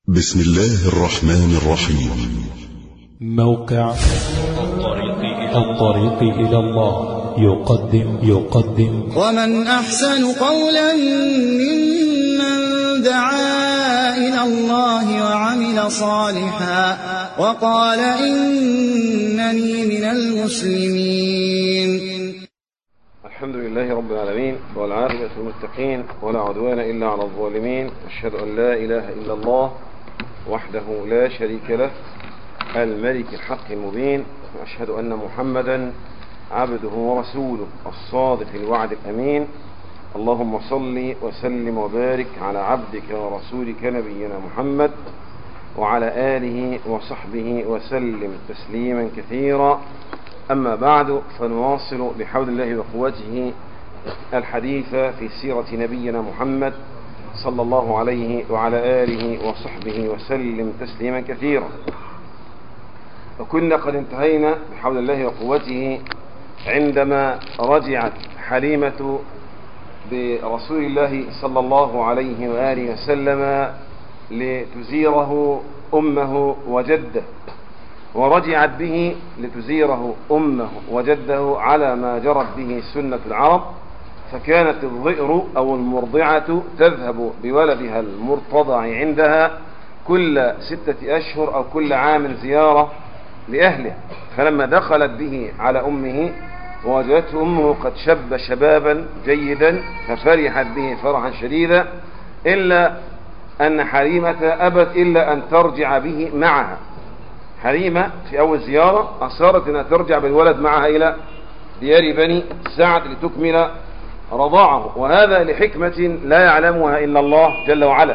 بسم الله الرحمن الرحيم موقع الطريق إلى الله يقدم يقدم ومن أحسن قولا ممن دعا إلى الله وعمل صالحا وقال إنني من المسلمين الحمد لله رب العالمين والعاقبة للمتقين ولا عدوان إلا على الظالمين أشهد أن لا إله إلا الله وحده لا شريك له الملك الحق المبين وأشهد أن محمدا عبده ورسوله الصادق الوعد الأمين اللهم صل وسلم وبارك على عبدك ورسولك نبينا محمد وعلى آله وصحبه وسلم تسليما كثيرا أما بعد فنواصل بحول الله وقوته الحديث في سيرة نبينا محمد صلى الله عليه وعلى آله وصحبه وسلم تسليما كثيرا وكنا قد انتهينا بحول الله وقوته عندما رجعت حليمة برسول الله صلى الله عليه وآله وسلم لتزيره أمه وجده ورجعت به لتزيره أمه وجده على ما جرت به سنة العرب فكانت الظئر أو المرضعة تذهب بولدها المرتضع عندها كل ستة أشهر أو كل عام زيارة لأهله فلما دخلت به على أمه ووجدته أمه قد شب شبابا جيدا ففرحت به فرحا شديدا إلا أن حريمة أبت إلا أن ترجع به معها حريمة في أول زيارة أصرت أنها ترجع بالولد معها إلى ديار بني سعد لتكمل رضاعه وهذا لحكمة لا يعلمها إلا الله جل وعلا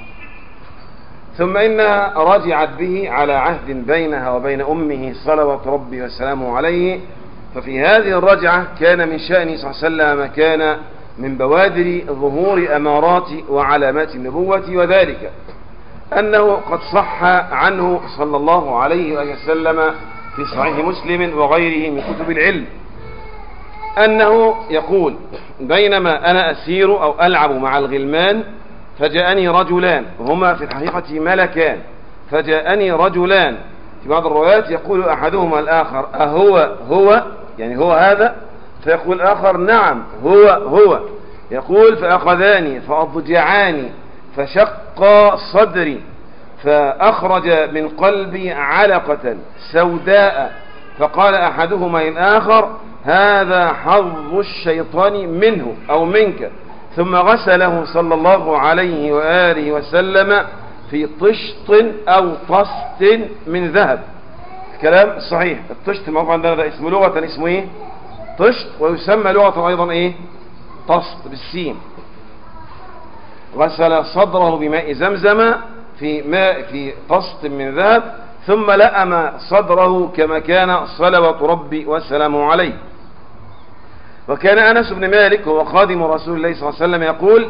ثم إنها رجعت به على عهد بينها وبين أمه صلوات ربي وسلامه عليه ففي هذه الرجعة كان من شأنه صلى الله عليه وسلم كان من بوادر ظهور أمارات وعلامات النبوة وذلك أنه قد صح عنه صلى الله عليه وسلم في صحيح مسلم وغيره من كتب العلم أنه يقول بينما أنا أسير أو ألعب مع الغلمان فجاءني رجلان هما في الحقيقة ملكان فجاءني رجلان في بعض الروايات يقول أحدهما الآخر أهو هو يعني هو هذا فيقول الآخر نعم هو هو يقول فأخذاني فأضجعاني فشق صدري فأخرج من قلبي علقة سوداء فقال أحدهما الآخر هذا حظ الشيطان منه أو منك ثم غسله صلى الله عليه وآله وسلم في طشط أو طست من ذهب كلام صحيح الطشت الموضوع عندنا ده اسمه لغة اسمه ايه طشت ويسمى لغة أيضا ايه طست بالسين غسل صدره بماء زمزم في ماء في طست من ذهب ثم لأم صدره كما كان صلوات ربي وسلامه عليه وكان أنس بن مالك هو خادم رسول الله صلى الله عليه وسلم يقول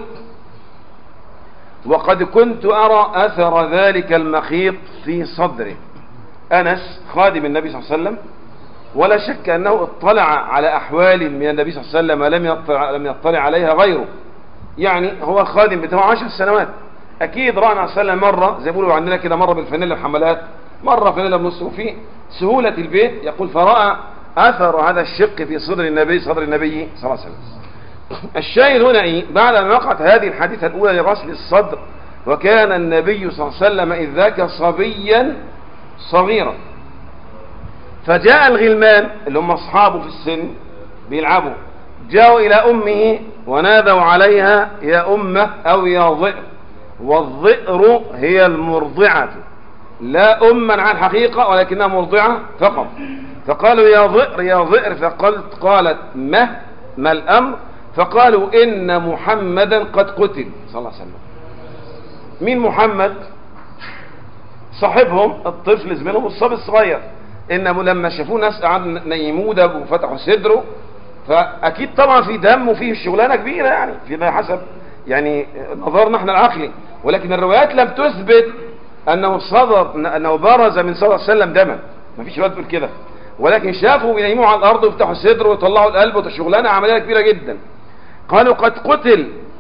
وقد كنت أرى أثر ذلك المخيط في صدره أنس خادم النبي صلى الله عليه وسلم ولا شك أنه اطلع على أحوال من النبي صلى الله عليه وسلم لم يطلع, لم يطلع عليها غيره يعني هو خادم بتاعه عشر سنوات أكيد رأى عليه وسلم مرة زي بيقولوا عندنا كده مرة بالفانيلا الحملات مرة فانيلا بنص وفي سهولة البيت يقول فرأى أثر هذا الشق في صدر النبي صدر النبي صلى الله عليه وسلم الشاهد هنا إيه بعد أن وقعت هذه الحادثة الأولى لغسل الصدر وكان النبي صلى الله عليه وسلم إذ ذاك صبيا صغيرا فجاء الغلمان اللي هم أصحابه في السن بيلعبوا جاءوا إلى أمه ونادوا عليها يا أمة أو يا ضئر والضئر هي المرضعة لا أما عن الحقيقة ولكنها مرضعة فقط فقالوا يا ضئر يا ضئر فقالت قالت ما ما الأمر فقالوا إن محمدا قد قتل صلى الله عليه وسلم مين محمد صاحبهم الطفل زميلهم الصبي الصغير إنه لما شافوه ناس قعدوا نيموه ده وفتحوا صدره فأكيد طبعا في دم وفيه شغلانة كبيرة يعني فيما حسب يعني نظرنا احنا العقلي ولكن الروايات لم تثبت أنه صدر أنه برز من صلى الله عليه وسلم دما ما فيش روايات تقول كده ولكن شافوا بينيموه على الأرض ويفتحوا صدره ويطلعوا القلب وشغلانة عملية كبيرة جدا قالوا قد قتل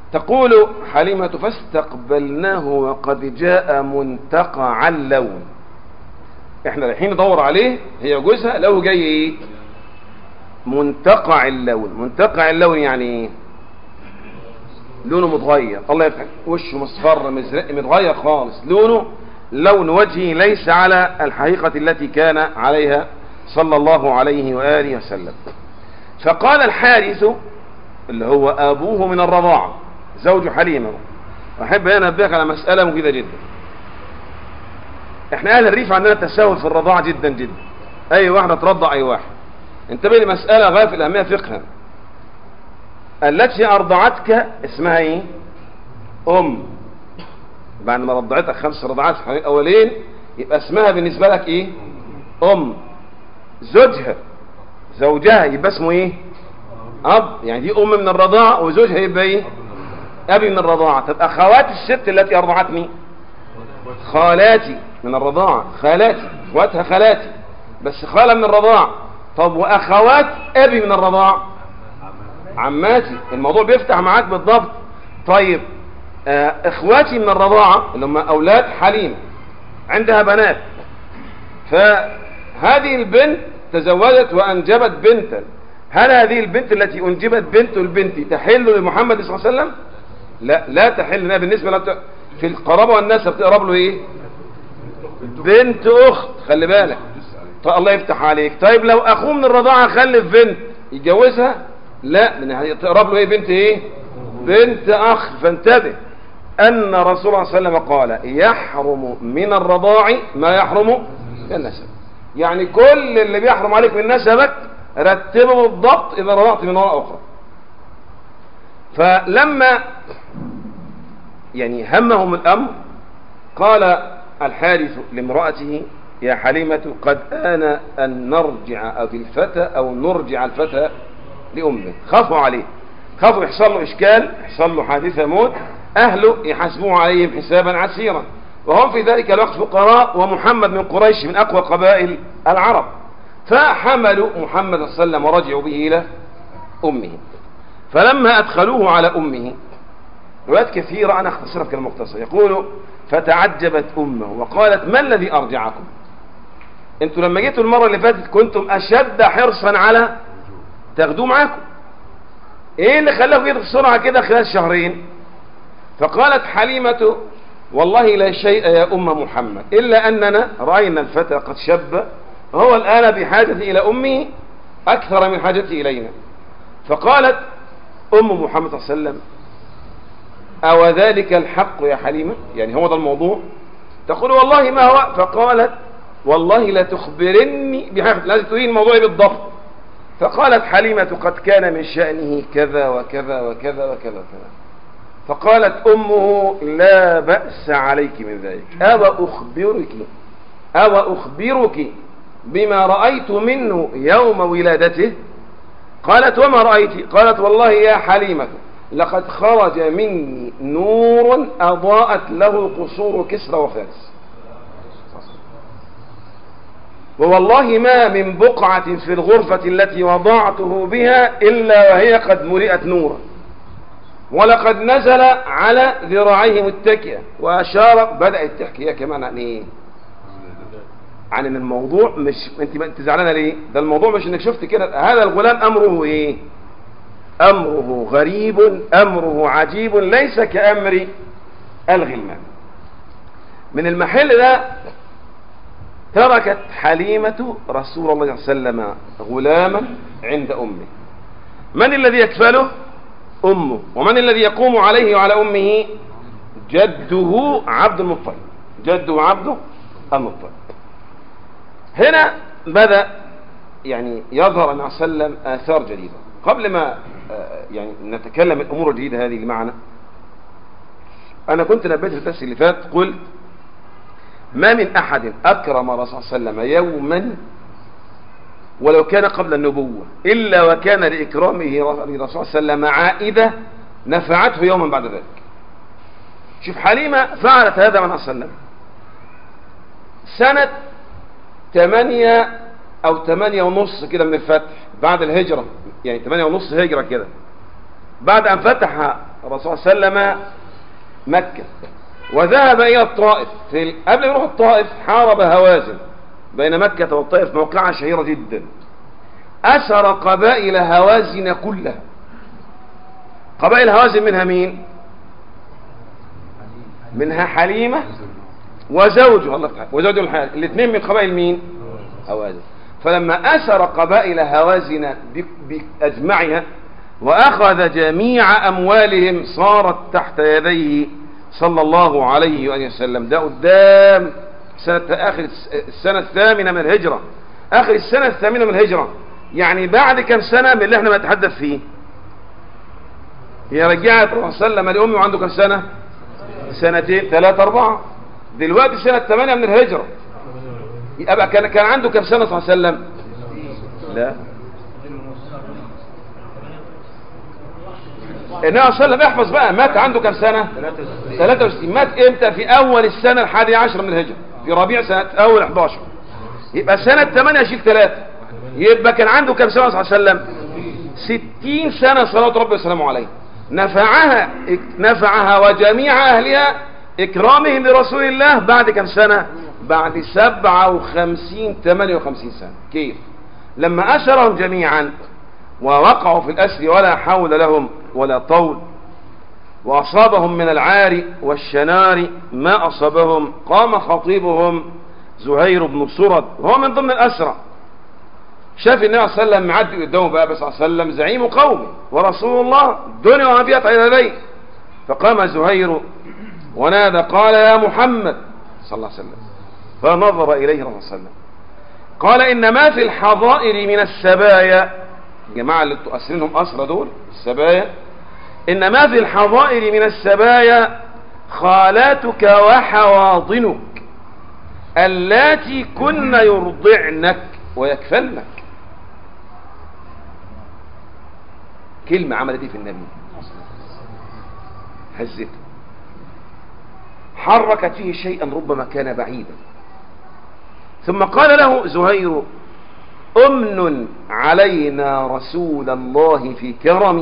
تقول حليمة فاستقبلناه وقد جاء منتقع اللون احنا رايحين ندور عليه هي جوزها لو جاي ايه منتقع اللون منتقع اللون يعني ايه لونه متغير الله يفتح وشه مصفر مزرق متغير خالص لونه لون وجهه ليس على الحقيقة التي كان عليها صلى الله عليه وآله وسلم فقال الحارث اللي هو أبوه من الرضاعة زوج حليمة أحب أن أنبهك على مسألة مفيدة جدا احنا أهل الريف عندنا تساهل في الرضاعة جدا جدا أي واحدة ترضع أي واحد انتبه لمسألة غاية في الأهمية فقها التي أرضعتك اسمها إيه؟ أم بعد ما رضعتك خمس رضعات في الحوالين الأولين يبقى اسمها بالنسبة لك إيه؟ أم زوجها زوجها يبقى اسمه إيه؟ أب يعني دي أم من الرضاعة وزوجها يبقى إيه؟ أبي من الرضاعة طب أخوات الست التي أرضعتني خالاتي من الرضاعة خالاتي اخواتها خالاتي بس خالة من الرضاعة طب وأخوات أبي من الرضاعة عماتي الموضوع بيفتح معاك بالضبط طيب آه اخواتي من الرضاعة اللي هم اولاد حليم عندها بنات فهذه البنت تزوجت وانجبت بنتا هل هذه البنت التي انجبت بنت البنت تحل لمحمد صلى الله عليه وسلم لا لا تحل لنا بالنسبة له في القرابة والناس بتقرب له ايه بنت اخت خلي بالك طيب الله يفتح عليك طيب لو اخوه من الرضاعة خلف بنت يتجوزها لا لان تقرب له ايه بنت ايه بنت اخ فانتبه ان رسول الله صلى الله عليه وسلم قال يحرم من الرضاع ما يحرم من النسب يعني كل اللي بيحرم عليك من نسبك رتبه بالضبط اذا رضعت من وراء اخرى فلما يعني همهم الامر قال الحارث لامرأته يا حليمة قد آن أن نرجع في الفتى أو نرجع الفتى لأمه خافوا عليه خافوا يحصل له إشكال يحصل له حادثة موت أهله يحاسبوه عليهم حسابا عسيرا وهم في ذلك الوقت فقراء ومحمد من قريش من أقوى قبائل العرب فحملوا محمد صلى الله عليه وسلم ورجعوا به إلى أمه فلما أدخلوه على أمه روايات كثيرة أنا أختصرها في كلمة مختصرة يقول فتعجبت أمه وقالت ما الذي أرجعكم انتوا لما جيتوا المرة اللي فاتت كنتم أشد حرصا على تاخدوه معاكم ايه اللي خلاكم جيتوا بسرعة كده خلال شهرين فقالت حليمة والله لا شيء يا أم محمد إلا أننا رأينا الفتى قد شب هو الآن بحاجة إلى أمه أكثر من حاجته إلينا فقالت أم محمد صلى الله عليه وسلم أو ذلك الحق يا حليمة يعني هو ده الموضوع تقول والله ما هو فقالت والله لا تخبرني بحاجة لازم تقولين الموضوع بالضبط فقالت حليمة قد كان من شأنه كذا وكذا وكذا وكذا وكذا فقالت أمه لا بأس عليك من ذلك أو أخبرك أو أخبرك بما رأيت منه يوم ولادته قالت وما رأيت قالت والله يا حليمة لقد خرج مني نور أضاءت له قصور كسرى وفارس ووالله ما من بقعة في الغرفة التي وضعته بها إلا وهي قد ملئت نورا ولقد نزل على ذراعيه متكئا وأشار بدأت تحكي هي كمان عن إيه عن ان الموضوع مش انت انت زعلانه ليه ده الموضوع مش انك شفت كده هذا الغلام امره ايه امره غريب امره عجيب ليس كامر الغلمان من المحل ده تركت حليمة رسول الله صلى الله عليه وسلم غلاما عند أمه من الذي يكفله أمه ومن الذي يقوم عليه وعلى أمه جده عبد المطلب جده عبد المطلب هنا بدأ يعني يظهر النبي صلى الله عليه وسلم آثار جديدة قبل ما يعني نتكلم الأمور الجديدة هذه اللي معنا أنا كنت نبهت في الدرس اللي فات قلت ما من أحد أكرم رسول الله صلى الله عليه وسلم يوما ولو كان قبل النبوة إلا وكان لإكرامه لرسول الله صلى الله عليه وسلم عائدة نفعته يوما بعد ذلك شوف حليمة فعلت هذا من أصلا سنة ثمانية أو ثمانية ونص كده من الفتح بعد الهجرة يعني ثمانية ونص هجرة كده بعد أن فتح الرسول صلى الله عليه وسلم مكة وذهب إلى الطائف في ال- قبل ما يروح الطائف حارب هوازن بين مكة والطائف موقعة شهيرة جدا أسر قبائل هوازن كلها قبائل هوازن منها مين منها حليمة وزوجها الله تعالى وزوجه الحال الاثنين من قبائل مين هوازن فلما أسر قبائل هوازن ب- بأجمعها وأخذ جميع أموالهم صارت تحت يديه صلى الله عليه وآله وسلم ده قدام سنة آخر الس- السنة الثامنة من الهجرة آخر السنة الثامنة من الهجرة يعني بعد كم سنة من اللي احنا بنتحدث فيه هي رجعت الرسول صلى الله عليه وسلم لأمي وعنده كم سنة سنتين ثلاثة أربعة دلوقتي سنة ثمانية من الهجرة يبقى كان كان عنده كم سنة صلى الله عليه وسلم لا النبي صلى الله عليه وسلم احفظ بقى مات عنده كم سنة 63 مات امتى في اول السنة الحادية عشر من الهجرة في ربيع سنة اول 11 يبقى سنة 8 شيل 3 يبقى كان عنده كم سنة صلى الله عليه وسلم 60 سنة صلاة ربي وسلامه عليه نفعها نفعها وجميع أهلها إكرامهم لرسول الله بعد كم سنة بعد 57 58 سنة كيف لما أسرهم جميعا ووقعوا في الأسر ولا حول لهم ولا طول وأصابهم من العار والشنار ما أصابهم قام خطيبهم زهير بن سرد وهو من ضمن الأسرى شاف النبي صلى الله عليه وسلم معدي قدامه بقى صلى الله عليه وسلم زعيم قومه ورسول الله الدنيا وما فيها على يديه فقام زهير ونادى قال يا محمد صلى الله عليه وسلم فنظر إليه الرسول صلى الله عليه وسلم قال إن ما في الحظائر من السبايا الجماعة اللي تؤسرينهم أسرى دول السبايا إن ما في الحظائر من السبايا خالاتك وحواضنك اللاتي كن يرضعنك ويكفلنك كلمة عملت ايه في النبي هزته حركت فيه شيئا ربما كان بعيدا ثم قال له زهير امن علينا رسول الله في كرم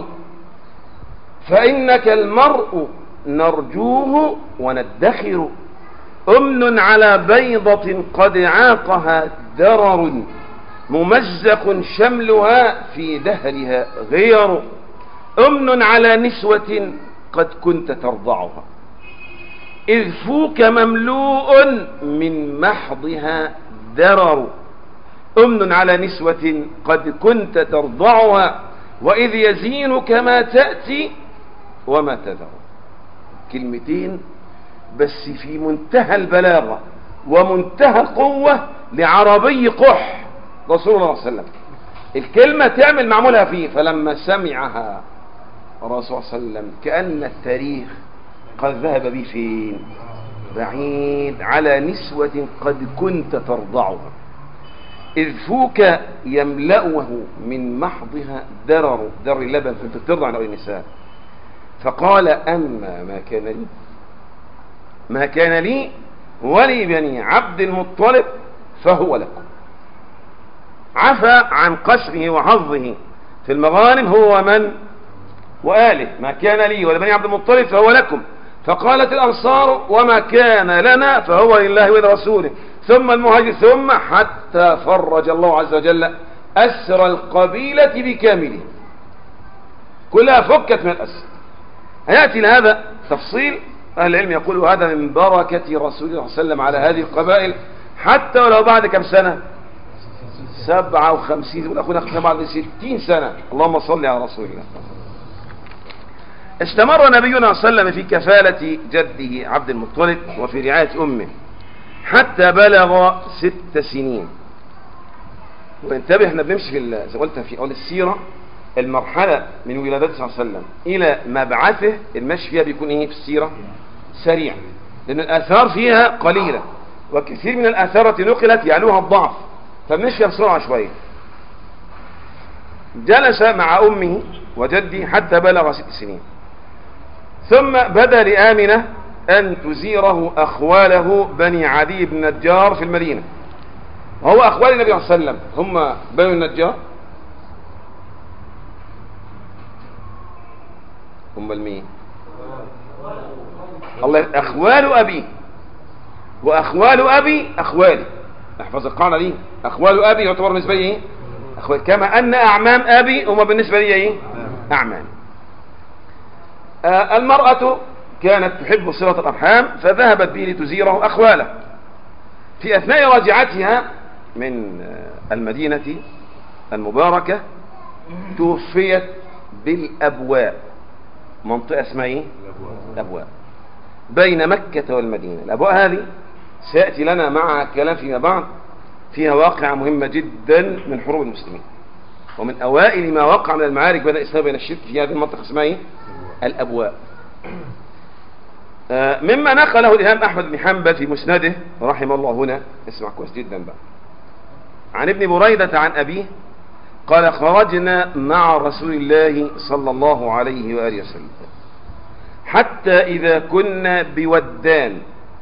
فإنك المرء نرجوه وندخر أمن على بيضة قد عاقها درر ممزق شملها في دهرها غير أمن على نسوة قد كنت ترضعها إذ فوك مملوء من محضها درر أمن على نسوة قد كنت ترضعها وإذ يزينك ما تأتي وما تذر كلمتين بس في منتهى البلاغة ومنتهى القوة لعربي قح رسول الله صلى الله عليه وسلم الكلمة تعمل معمولها فيه فلما سمعها الرسول صلى الله عليه وسلم كأن التاريخ قد ذهب به فين بعيد على نسوة قد كنت ترضعها إذ فوك يملأه من محضها درر در اللبن كنت ترضع عن النساء فقال أما ما كان لي ما كان لي ولي بني عبد المطلب فهو لكم عفى عن قسمه وحظه في المغانم هو من وآله ما كان لي ولبني عبد المطلب فهو لكم فقالت الأنصار وما كان لنا فهو لله ولرسوله ثم المهاجر ثم حتى فرج الله عز وجل أسر القبيلة بكامله كلها فكت من الأسر هيأتي لهذا تفصيل أهل العلم يقول هذا من بركة رسول الله صلى الله عليه وسلم على هذه القبائل حتى ولو بعد كم سنة سبعة وخمسين يقول أخونا أخونا بعد ستين سنة اللهم صل على رسول الله استمر نبينا صلى الله عليه وسلم في كفالة جده عبد المطلب وفي رعاية أمه حتى بلغ ست سنين وانتبه احنا بنمشي في ال- زي ما قلت في أول السيرة المرحلة من ولادته صلى الله عليه وسلم إلى مبعثه المشي فيها بيكون إيه في السيرة سريع لأن الآثار فيها قليلة وكثير من الآثار التي نقلت يعلوها الضعف فبنمشي بسرعة شوية جلس مع أمه وجدي حتى بلغ ست سنين ثم بدا لآمنة أن تزيره أخواله بني عدي بن النجار في المدينة وهو أخوال النبي صلى الله عليه وسلم هم بني النجار هم المين الله أخوال أبي وأخوال أبي أخوالي احفظ القاعدة دي أخوال أبي يعتبر بالنسبة لي إيه أخوال كما أن أعمام أبي هم بالنسبة لي إيه أعمام آه المرأة كانت تحب صلة الأرحام فذهبت به لتزيره أخواله في أثناء رجعتها من آه، المدينة المباركة توفيت بالأبواء منطقة اسمها ايه الأبواء بين مكة والمدينة الأبواء هذه سيأتي لنا مع كلام فيما بعد فيها واقعة مهمة جدا من حروب المسلمين ومن أوائل ما وقع من المعارك بين الإسلام وبين الشرك في هذه المنطقة اسمها ايه الأبواء آه، مما نقله الإمام أحمد بن حنبل في مسنده رحمه الله هنا اسمع كويس جدا بقى عن ابن بريدة عن أبيه قال خرجنا مع رسول الله صلى الله عليه وآله وسلم حتى إذا كنا بودان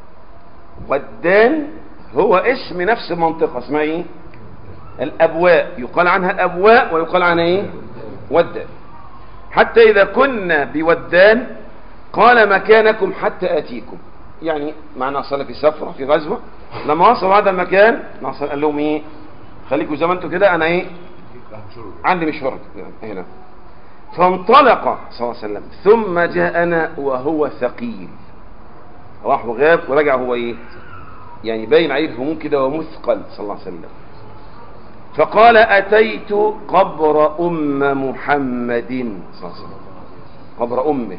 ودان هو اسم نفس المنطقة اسمها ايه الأبواء يقال عنها الأبواء ويقال عنها ايه ودان حتى إذا كنا بودان قال مكانكم حتى آتيكم يعني معنا صلى في سفرة في غزوة لما وصلوا هذا المكان نصر قال لهم ايه خليكم زي ما انتم كده انا ايه عندي مشوار هنا فانطلق صلى الله عليه وسلم ثم جاءنا وهو ثقيل راح وغاب ورجع هو ايه يعني باين عليه الهموم كده ومثقل صلى الله عليه وسلم فقال اتيت قبر ام محمد صلى الله عليه وسلم قبر امه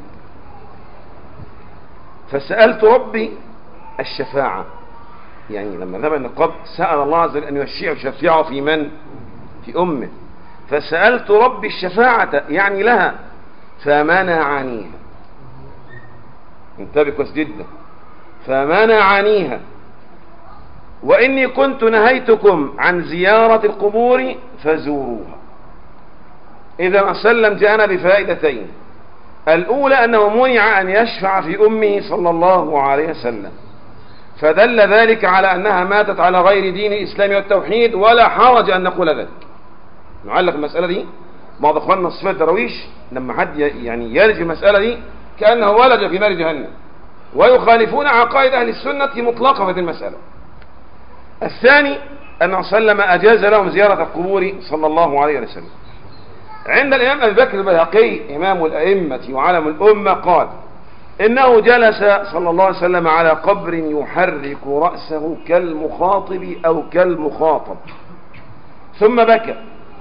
فسألت ربي الشفاعة يعني لما ذهب النقاب سأل الله عز وجل أن يشيع ويشفعه في من في أمه فسألت ربي الشفاعة يعني لها فمنعنيها انتبه كويس جدا فمنعنيها وإني كنت نهيتكم عن زيارة القبور فزوروها إذا سلم جاءنا بفائدتين الأولى أنه منع أن يشفع في أمه صلى الله عليه وسلم فدل ذلك على أنها ماتت على غير دين الإسلام والتوحيد ولا حرج أن نقول ذلك نعلق المسألة دي بعض أخواننا الصفات الدرويش لما حد يعني يرجي المسألة دي كأنه ولد في نار جهنم ويخالفون عقائد أهل السنة مطلقة في هذه المسألة الثاني أن سلم أجاز لهم زيارة القبور صلى الله عليه وسلم عند الإمام أبي بكر البيهقي إمام الأئمة وعلم الأمة قال إنه جلس صلى الله عليه وسلم على قبر يحرك رأسه كالمخاطب أو كالمخاطب ثم بكى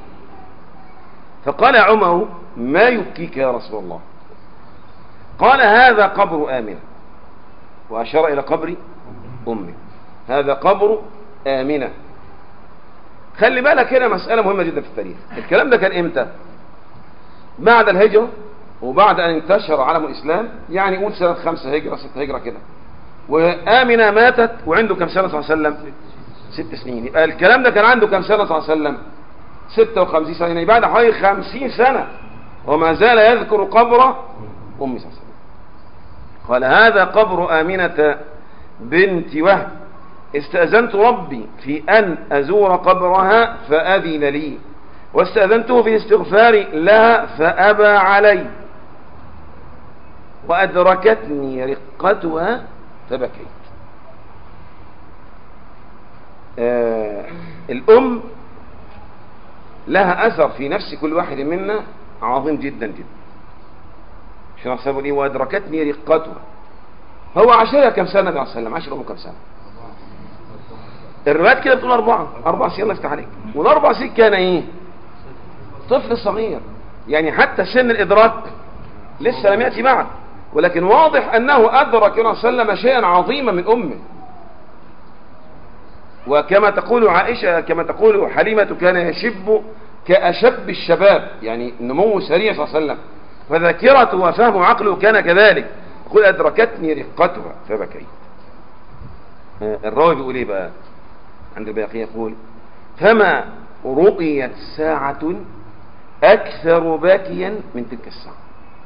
فقال عمر ما يبكيك يا رسول الله قال هذا قبر آمنة وأشار إلى قبر أمه هذا قبر آمنة خلي بالك هنا مسألة مهمة جدا في التاريخ الكلام ده كان إمتى بعد الهجرة وبعد أن انتشر علم الإسلام يعني قول سنة خمسة هجرة ستة هجرة كده وآمنة ماتت وعنده كم سنة صلى الله عليه وسلم ست سنين يبقى الكلام ده كان عنده كم سنة صلى الله عليه وسلم ستة وخمسين سنة يعني بعد حوالي خمسين سنة وما زال يذكر قبر أمي صلى الله عليه وسلم قال هذا قبر آمنة بنت وهب استأذنت ربي في أن أزور قبرها فأذن لي واستأذنته في استغفاري لها فأبى علي وأدركتني رقتها فبكيت آه الأم لها أثر في نفس كل واحد منا عظيم جدا جدا عشان أصحابه لي وأدركتني رقتها هو عاشرها كم سنة عليه وسلم عاشر أمه كم سنة الروايات كده بتقول أربعة أربع سنين الله يفتح عليك والأربع سنين كان إيه طفل صغير يعني حتى سن الإدراك لسه لم يأتي بعد ولكن واضح أنه أدرك صلى الله عليه وسلم شيئا عظيما من أمه وكما تقول عائشة كما تقول حليمة كان يشب كأشب الشباب يعني نمو سريع صلى الله عليه وسلم فذاكرته وفهم عقله كان كذلك يقول أدركتني رقتها فبكيت الراوي بيقول ايه بقى عند الباقي يقول فما رؤيت ساعة أكثر باكيا من تلك الساعة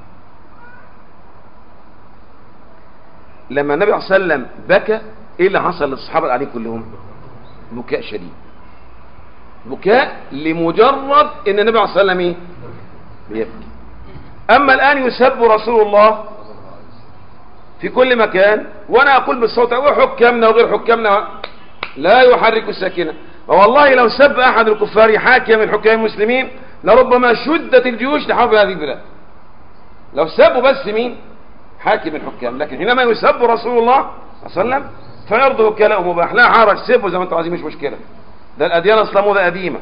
لما النبي صلى الله عليه وسلم بكى ايه اللي حصل للصحابة اللي قاعدين كلهم بكاء شديد بكاء لمجرد ان النبي عليه الصلاة والسلام ايه بيبكي اما الان يسب رسول الله في كل مكان وانا اقول بالصوت وحكامنا وغير حكامنا لا يحرك الساكنه والله لو سب احد الكفار حاكم من حكام المسلمين لربما شدت الجيوش لحرب هذه البلاد لو سبوا بس مين حاكم الحكام لكن حينما يسب رسول الله صلى الله عليه وسلم فعرضه كلام مباح لا حرج سبوا زي ما انتم عايزين مش مشكله ده الاديان اصلا قديمه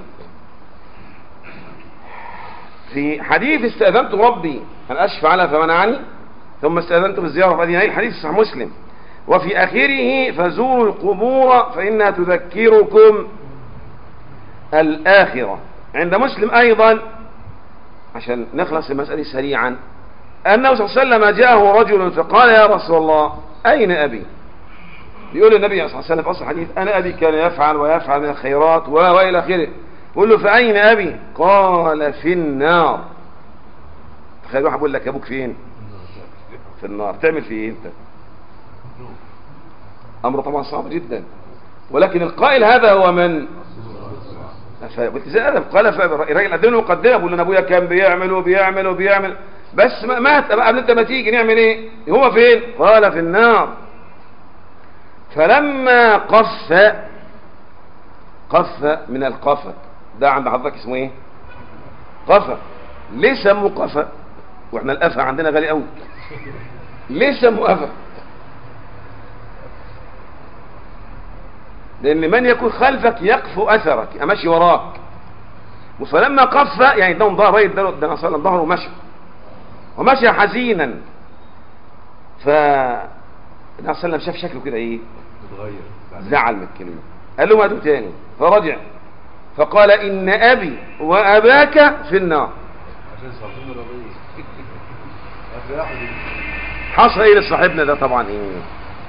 في حديث استأذنت ربي أن أشفع لها فمنعني ثم استأذنت بالزيارة فأذن حديث صحيح مسلم وفي آخره فزوروا القبور فإنها تذكركم الآخرة عند مسلم أيضا عشان نخلص المسألة سريعا أنه صلى الله عليه وسلم جاءه رجل فقال يا رسول الله أين أبي يقول النبي صلى الله عليه وسلم في أصل الحديث أنا أبي كان يفعل ويفعل من الخيرات وإلى آخره يقول له فأين أبي قال في النار تخيل واحد بيقول لك أبوك فين في النار تعمل فيه إيه أنت أمر طبعا صعب جدا ولكن القائل هذا هو من قلت زي ادب قال الراجل قدم له مقدمه بيقول له ابويا كان بيعمل وبيعمل وبيعمل بس مات قبل انت ما تيجي نعمل ايه هو فين قال في النار فلما قف قف من القفا ده عند حضرتك اسمه ايه قفا ليه سموه قفا واحنا القفا عندنا غالي قوي ليه سموه قفا لان من يكون خلفك يقفو اثرك امشي وراك فلما قف يعني ده ظهر رايد ده ده صلى ظهره ومشى ومشى حزينا ف النبي صلى الله عليه وسلم شاف شكله كده ايه زعل من الكلمه قال له ما تاني فرجع فقال إن أبي وأباك في النار حصل ايه لصاحبنا ده طبعا ايه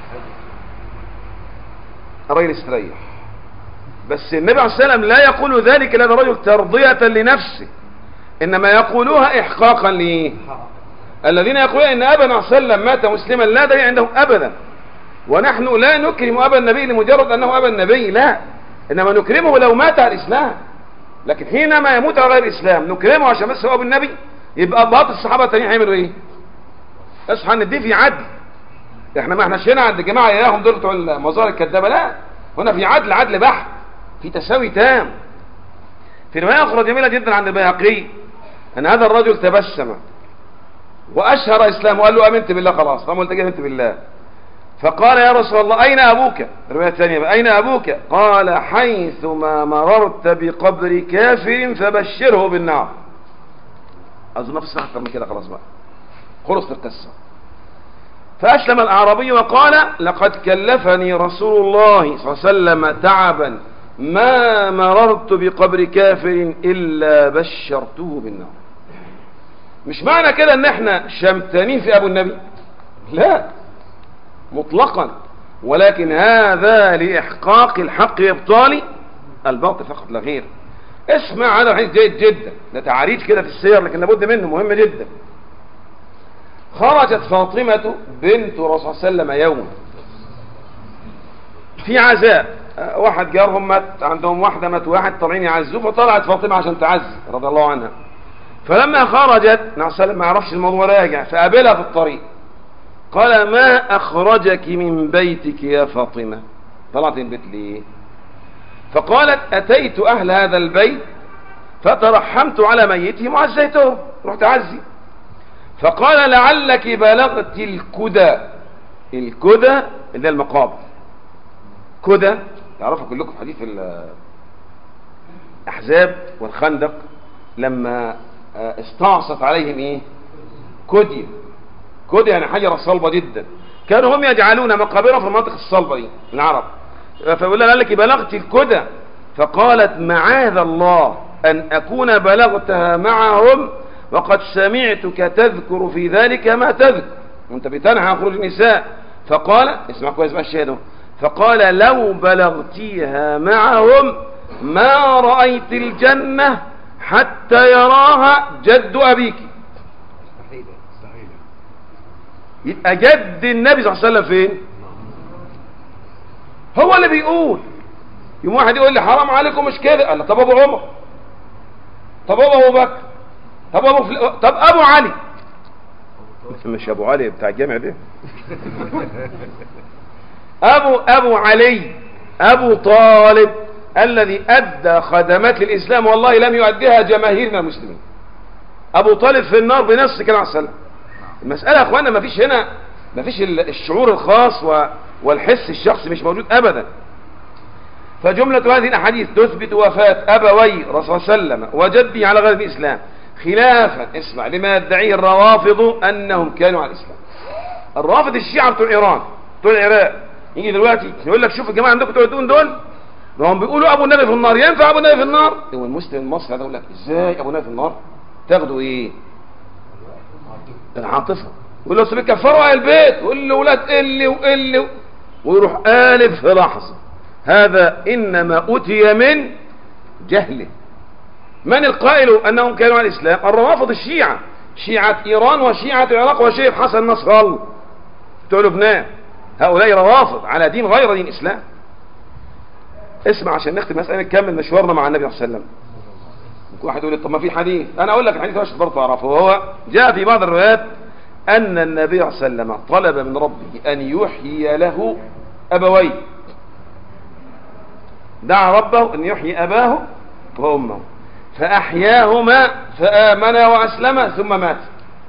الراجل استريح بس النبي عليه السلام لا يقول ذلك لهذا الرجل ترضية لنفسه انما يقولوها احقاقا ليه الذين يقولون ان ابا عليه وسلم مات مسلما لا دليل عندهم ابدا ونحن لا نكرم ابا النبي لمجرد انه ابا النبي لا انما نكرمه لو مات على الاسلام لكن حينما يموت على غير الاسلام نكرمه عشان بس هو ابو النبي يبقى باطل الصحابه التانيين هيعملوا ايه اصحى ان دي في عدل احنا ما احناش هنا عند الجماعه اياهم دول بتوع المظاهر الكذابه لا هنا في عدل عدل بحت في تساوي تام في روايه اخرى جميله جدا عند البيهقي ان هذا الرجل تبسم واشهر اسلامه وقال له امنت بالله خلاص قام قلت امنت بالله فقال يا رسول الله أين أبوك الرواية الثانية بقى أين أبوك قال حيثما مررت بقبر كافر فبشره بالنار أظن نفس أكثر من كده خلاص بقى خلصت القصة فأسلم الأعرابي وقال لقد كلفني رسول الله صلى الله عليه وسلم تعبا ما مررت بقبر كافر إلا بشرته بالنار مش معنى كده ان احنا شمتانين في ابو النبي لا مطلقا ولكن هذا لإحقاق الحق وإبطال الباطل فقط لا غير اسمع هذا الحديث جيد جدا ده تعريج كده في السير لكن لابد منه مهم جدا خرجت فاطمة بنت رسول الله صلى الله عليه وسلم يوما في عزاء واحد جارهم مات عندهم واحدة مات واحد طالعين يعزوه فطلعت فاطمة عشان تعزي رضي الله عنها فلما خرجت نعم ما يعرفش الموضوع راجع فقابلها في الطريق قال ما أخرجك من بيتك يا فاطمة طلعت من البيت ليه فقالت أتيت أهل هذا البيت فترحمت على ميتهم وعزيتهم رحت عزي فقال لعلك بلغت الكدى الكدى اللي هي المقابر كدى تعرفوا كلكم حديث الأحزاب والخندق لما استعصت عليهم ايه كدي كود يعني حجرة صلبة جدا كانوا هم يجعلون مقابرهم في المناطق الصلبة دي العرب فيقول لها لك بلغت الكدى فقالت معاذ الله أن أكون بلغتها معهم وقد سمعتك تذكر في ذلك ما تذكر وانت بتنهى خروج النساء فقال اسمع كويس بقى الشهاده فقال لو بلغتيها معهم ما رأيت الجنة حتى يراها جد أبيك يبقى جد النبي صلى الله عليه وسلم فين هو اللي بيقول يوم واحد يقول لي حرام عليكم مش كده قال طب ابو عمر طب ابو بكر طب ابو فل... طب ابو علي مش ابو علي بتاع الجامع ده ابو ابو علي ابو طالب الذي ادى خدمات للاسلام والله لم يؤديها جماهير من المسلمين ابو طالب في النار بنص كلام عليه السلام المساله يا اخوانا ما فيش هنا ما فيش الشعور الخاص و- والحس الشخصي مش موجود ابدا فجملة هذه الأحاديث تثبت وفاة أبوي رسول الله صلى الله عليه وسلم وجدي على غير الإسلام خلافا اسمع لما يدعيه الروافض أنهم كانوا على الإسلام الرافض الشيعة بتوع إيران بتوع العراق يجي دلوقتي يقول لك شوف الجماعة عندكم بتوع الدون دول ده هم بيقولوا أبو النبي في النار ينفع أبو النبي في النار هو المسلم المصري هذا يقول لك إزاي أبو النبي في النار تاخدوا إيه العاطفة يقول له أصل بيكفروا أهل البيت ويقول له ولاد قل وقل ويروح قالب في لحظة هذا إنما أتي من جهله من القائل أنهم كانوا على الإسلام الروافض الشيعة شيعة إيران وشيعة العراق وشيخ حسن نصر الله بتوع لبنان هؤلاء روافض على دين غير دين الإسلام اسمع عشان نختم مسألة نكمل مشوارنا مع النبي صلى الله عليه وسلم ممكن واحد يقول لي طب ما في حديث انا اقول لك الحديث مش برضه تعرفه وهو جاء في بعض الروايات ان النبي صلى الله عليه وسلم طلب من ربه ان يحيي له ابويه دعا ربه ان يحيي اباه وامه فاحياهما فامنا واسلما ثم مات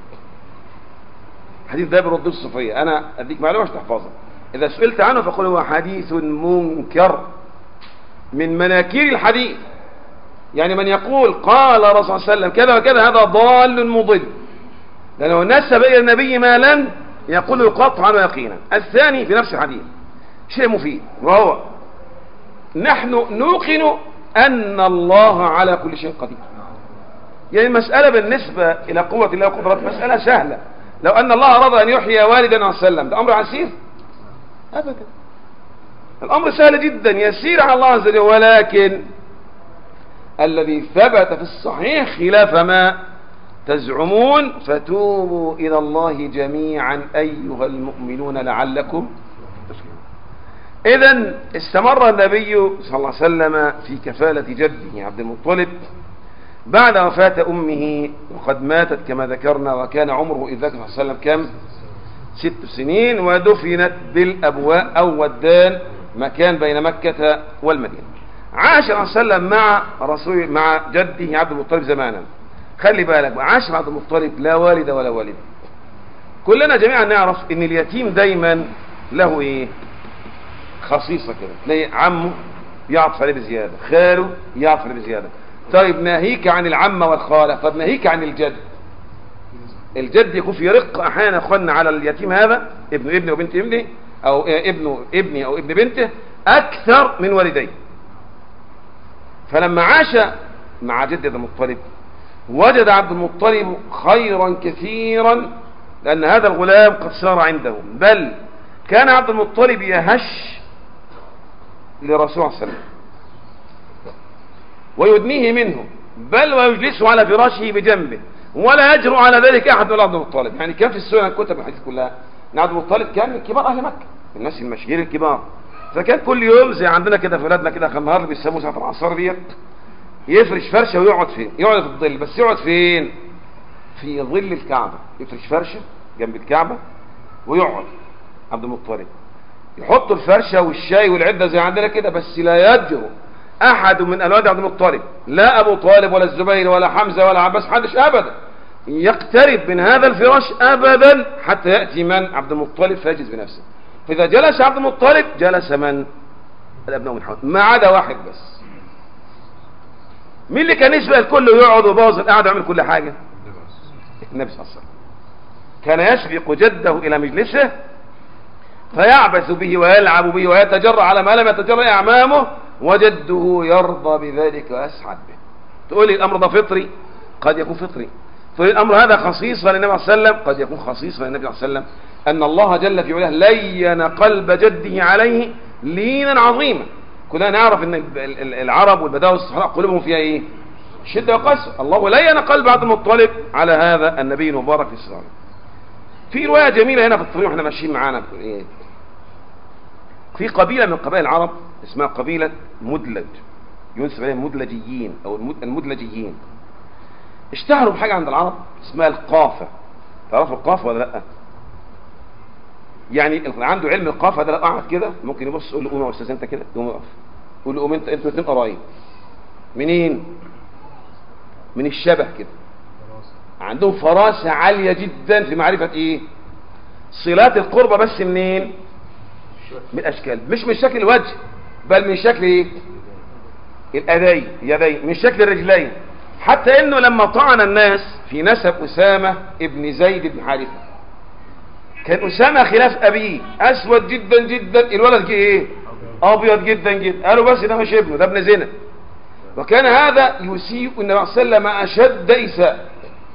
حديث ده برد الصوفيه انا اديك معلومه مش تحفظها اذا سئلت عنه فقل هو حديث منكر من مناكير الحديث يعني من يقول قال رسول الله صلى الله عليه وسلم كذا وكذا هذا ضال مضل لأنه نسب إلى النبي ما لم يقوله قطعا ويقينا الثاني في نفس الحديث شيء مفيد وهو نحن نوقن أن الله على كل شيء قدير يعني المسألة بالنسبة إلى قوة الله وقدرته مسألة سهلة لو أن الله أراد أن يحيي والدا عليه وسلم ده أمر عسير أبدا الأمر سهل جدا يسير على الله عز وجل ولكن الذي ثبت في الصحيح خلاف ما تزعمون فتوبوا إلى الله جميعا أيها المؤمنون لعلكم إذا استمر النبي صلى الله عليه وسلم في كفالة جده عبد المطلب بعد وفاة أمه وقد ماتت كما ذكرنا وكان عمره إذ ذاك صلى الله عليه وسلم كم ست سنين ودفنت بالأبواء أو ودان مكان بين مكة والمدينة عاش صلى الله عليه وسلم مع رسول مع جده عبد المطلب زمانا خلي بالك عاش مع عبد المطلب لا والد ولا والد كلنا جميعا نعرف ان اليتيم دايما له ايه خصيصة كده تلاقي عمه يعطف عليه بزيادة خاله يعطف عليه بزيادة طيب ناهيك عن العمة والخالة طب ناهيك عن الجد الجد يكون في رق احيانا يا اخوانا على اليتيم هذا ابن ابني وبنت ابني او ابنه ابني او ابن بنته اكثر من والديه فلما عاش مع جد عبد المطلب وجد عبد المطلب خيرا كثيرا لأن هذا الغلام قد صار عنده بل كان عبد المطلب يهش لرسول الله صلى الله عليه وسلم ويدنيه منه بل ويجلسه على فراشه بجنبه ولا يجرؤ على ذلك أحد من عبد المطلب يعني كان في السنة كتب الحديث كلها ان عبد المطلب كان من كبار أهل مكة الناس المشاهير الكبار فكان كل يوم زي عندنا كده في بلادنا كده اخر النهار اللي بيسموه ساعه العصار ديت يفرش فرشه ويقعد فين يقعد في الظل بس يقعد فين في ظل الكعبه يفرش فرشه جنب الكعبه ويقعد عبد المطلب يحط الفرشه والشاي والعده زي عندنا كده بس لا يجرؤ احد من اولاد عبد المطلب لا ابو طالب ولا الزبير ولا حمزه ولا عباس حدش ابدا يقترب من هذا الفراش ابدا حتى ياتي من عبد المطلب فيجلس بنفسه فإذا جلس عبد المطلب جلس من الأبناء من حوله ما عدا واحد بس مين اللي كان يسبق الكل ويقعد ويبوظ القعده ويعمل كل حاجة النبي صلى الله عليه وسلم كان يسبق جده إلى مجلسه فيعبث به ويلعب به ويتجرأ على ما لم يتجرأ أعمامه وجده يرضى بذلك ويسعد به تقول لي الأمر ده فطري قد يكون فطري تقول الأمر هذا خصيصة للنبي صلى الله عليه وسلم قد يكون خصيصة للنبي صلى الله عليه وسلم أن الله جل في علاه لين قلب جده عليه لينا عظيما كلنا نعرف أن العرب والبداوة والصحراء قلوبهم فيها إيه شدة وقسوة الله لين قلب عبد المطلب على هذا النبي المبارك في السلام في رواية جميلة هنا في الطريق واحنا ماشيين معانا إيه؟ في قبيلة من قبائل العرب اسمها قبيلة مدلج ينسب عليهم مدلجيين أو المدلجيين اشتهروا بحاجة عند العرب اسمها القافة تعرفوا القافة ولا لأ يعني اللي عنده علم القافه ده لو قعد كده ممكن يبص يقول له قوم يا استاذ انت كده قوم اقف يقول له قوم انت انتوا الاثنين قرايب منين من الشبه كده عندهم فراسه عاليه جدا في معرفه ايه صلات القربة بس منين من الاشكال مش من شكل الوجه بل من شكل ايه الادي يدي من شكل الرجلين حتى انه لما طعن الناس في نسب اسامه ابن زيد بن حارثه كان اسامه خلاف ابيه اسود جدا جدا الولد جه ايه ابيض جدا جدا قالوا بس ده مش ابنه ده ابن زنا وكان هذا يسيء النبي صلى الله عليه وسلم اشد اساءه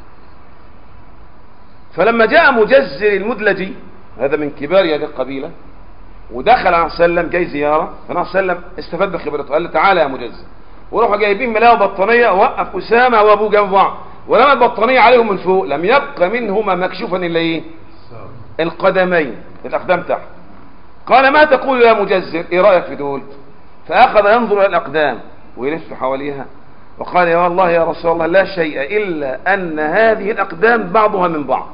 فلما جاء مجزر المدلجي هذا من كبار هذه القبيله ودخل عليه وسلم جاي زياره فالنبي صلى الله عليه وسلم استفاد بخبرته قال له تعالى يا مجزر وراحوا جايبين ملاوه بطانيه وقف اسامه وابوه جنب بعض ولما البطانيه عليهم من فوق لم يبق منهما مكشوفا الا ايه القدمين الاقدام تحت قال ما تقول يا مجزر ايه رايك في دول فاخذ ينظر الى الاقدام ويلف حواليها وقال يا والله يا رسول الله لا شيء الا ان هذه الاقدام بعضها من بعض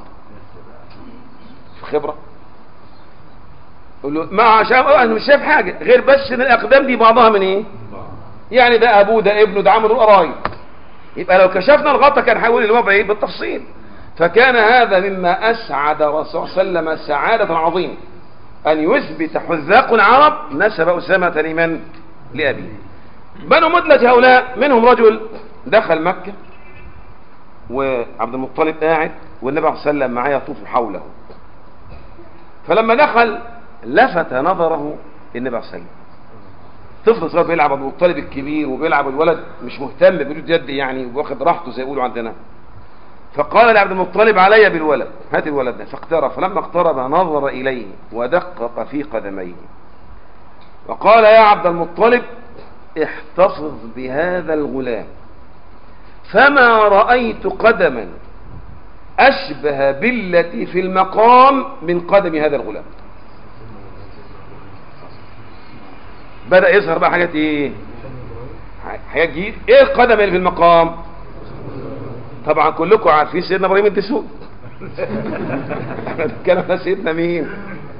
خبره يقول له ما شاف انا مش شايف حاجه غير بس ان الاقدام دي بعضها من ايه يعني ده ابوه ده ابنه ده عمه قرايب يبقى لو كشفنا الغطا كان هيقول الوضع ايه بالتفصيل فكان هذا مما اسعد الرسول صلى الله عليه وسلم سعاده عظيمه ان يثبت حذاق العرب نسب اسامه لمن لابيه بنو مدلج هؤلاء منهم رجل دخل مكه وعبد المطلب قاعد والنبي صلى الله عليه وسلم معاه يطوف حوله فلما دخل لفت نظره النبي صلى الله عليه وسلم طفل صغير بيلعب ابو المطلب الكبير وبيلعب الولد مش مهتم بوجود يد يعني واخد راحته زي يقولوا عندنا فقال لعبد المطلب علي بالولد هات الولد ده فاقترب فلما اقترب نظر اليه ودقق في قدميه وقال يا عبد المطلب احتفظ بهذا الغلام فما رأيت قدما أشبه بالتي في المقام من قدم هذا الغلام بدأ يظهر بقى حاجات ايه حاجات جديد ايه القدم اللي في المقام طبعا كلكم عارفين سيدنا ابراهيم الدسوق كان ده سيدنا مين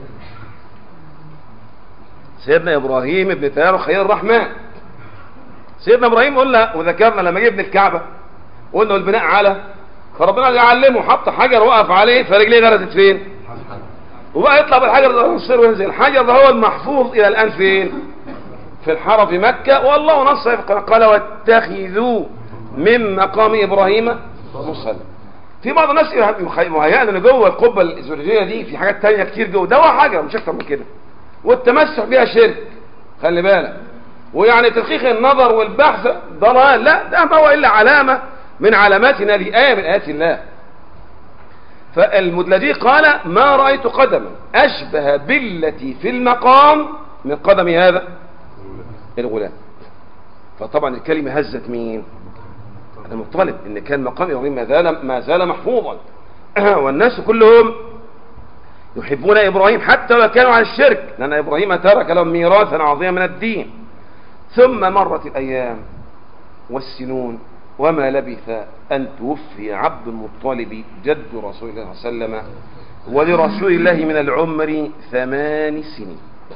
سيدنا ابراهيم ابن تيار خير الرحمن سيدنا ابراهيم قلنا وذكرنا لما جبنا الكعبه قلنا البناء على فربنا يعلمه حط حجر وقف عليه فرجليه غرزت فين وبقى يطلع بالحجر ده يصير وينزل الحجر ده هو المحفوظ الى الان فين في الحرم في مكة والله نص قال واتخذوا من مقام ابراهيم مصلى في بعض الناس مهيئة ان جوه القبة الزجاجية دي في حاجات تانية كتير جوه ده هو حجر مش اكتر من كده والتمسح بها شرك خلي بالك ويعني تدقيق النظر والبحث ضلال لا ده ما هو الا علامة من علاماتنا دي آية من آيات الله فالمدلجي قال ما رأيت قدما أشبه بالتي في المقام من قدم هذا الغلام فطبعا الكلمة هزت مين المطلب ان كان مقام ابراهيم ما زال ما زال محفوظا والناس كلهم يحبون ابراهيم حتى لو كانوا على الشرك لان ابراهيم ترك لهم ميراثا عظيما من الدين ثم مرت الايام والسنون وما لبث أن توفي عبد المطلب جد رسول الله صلى الله عليه وسلم ولرسول الله من العمر ثمان سنين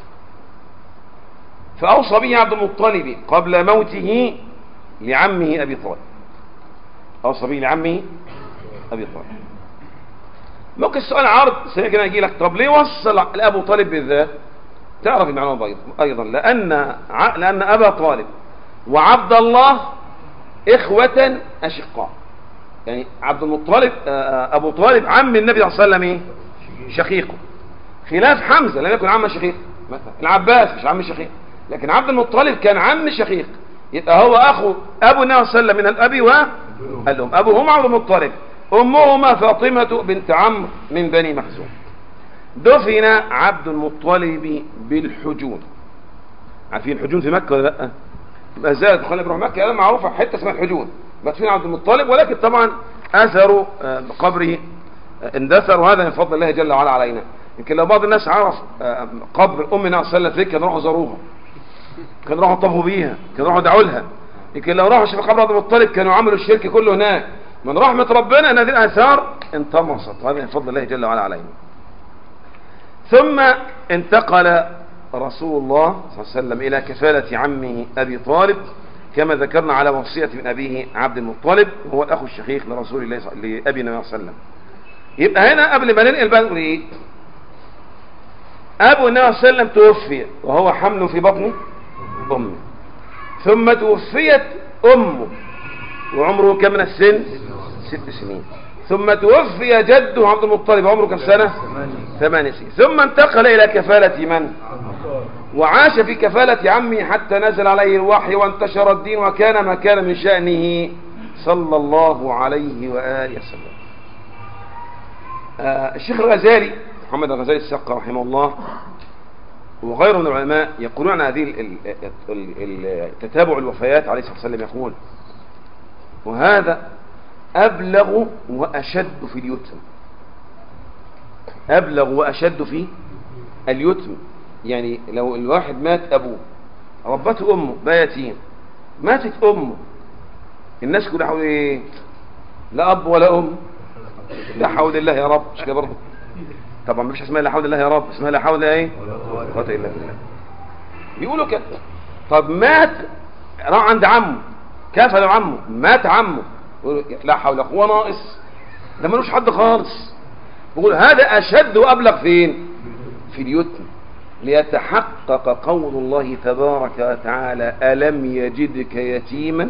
فأوصى به عبد المطلب قبل موته لعمه أبي طالب أوصى به لعمه أبي طالب ممكن السؤال عرض سنة كده أجي لك طب ليه وصل لأبو طالب بالذات تعرف المعلومة أيضا لأن لأن أبا طالب وعبد الله إخوة أشقاء يعني عبد المطلب أبو طالب عم النبي صلى الله عليه وسلم إيه؟ شقيقه خلاف حمزة لم يكن عم شقيق مثلا العباس مش عم شقيق لكن عبد المطلب كان عم شقيق يبقى هو أخو أبو النبي صلى الله عليه وسلم من الأبي والأم أبوهما عبد المطلب أمهما فاطمة بنت عمرو من بني مخزوم دفن عبد المطلب بالحجون عارفين الحجون في مكة ولا لأ؟ ما زالت دخلنا بروح مكة هذا معروفة حتة اسمها الحجون مدفون عبد المطلب ولكن طبعا أثر قبره اندثر وهذا من فضل الله جل وعلا علينا يمكن لو بعض الناس عرف قبر أمنا صلى الله عليه وسلم كانوا راحوا زاروها كانوا راحوا طفوا بيها كانوا راحوا دعوا لها يمكن لو راحوا شافوا قبر عبد المطلب كانوا عملوا الشرك كله هناك من رحمة ربنا أن هذه الآثار انطمست وهذا من فضل الله جل وعلا علينا ثم انتقل رسول الله صلى الله عليه وسلم إلى كفالة عمه أبي طالب كما ذكرنا على وصية من أبيه عبد المطلب وهو الأخ الشقيق لرسول الله صلى- لأبي النبي صلى الله عليه وسلم يبقى هنا قبل ما ننقل بقى نقول إيه أبو النبي صلى الله عليه وسلم توفي وهو حمل في بطن أمه ثم توفيت أمه وعمره كم من السن ست سنين ثم توفي جده عبد المطلب عمره كم سنة ثمان سنين ثم انتقل إلى كفالة من وعاش في كفالة عمه حتى نزل عليه الوحي وانتشر الدين وكان ما كان من شأنه صلى الله عليه وآله وسلم آه الشيخ الغزالي محمد الغزالي السقا رحمه الله وغيره من العلماء يقولون عن هذه ال- ال- ال- ال- تتابع الوفيات عليه الصلاة والسلام يقول وهذا أبلغ وأشد في اليتم أبلغ وأشد في اليتم يعني لو الواحد مات أبوه ربته أمه بقى يتيم ماتت أمه الناس كلها حول إيه لا أب ولا أم لا حول الله يا رب مش كده برضه طبعا مفيش اسمها لا حول الله يا رب اسمها لا حول ايه ولا قوه الا بالله بيقولوا كده طب مات راح عند عمه كفل عمه مات عمه يقولوا لا حول ولا قوه ناقص ده ملوش حد خالص بيقول هذا اشد وابلغ فين في اليتم ليتحقق قول الله تبارك وتعالى الم يجدك يتيما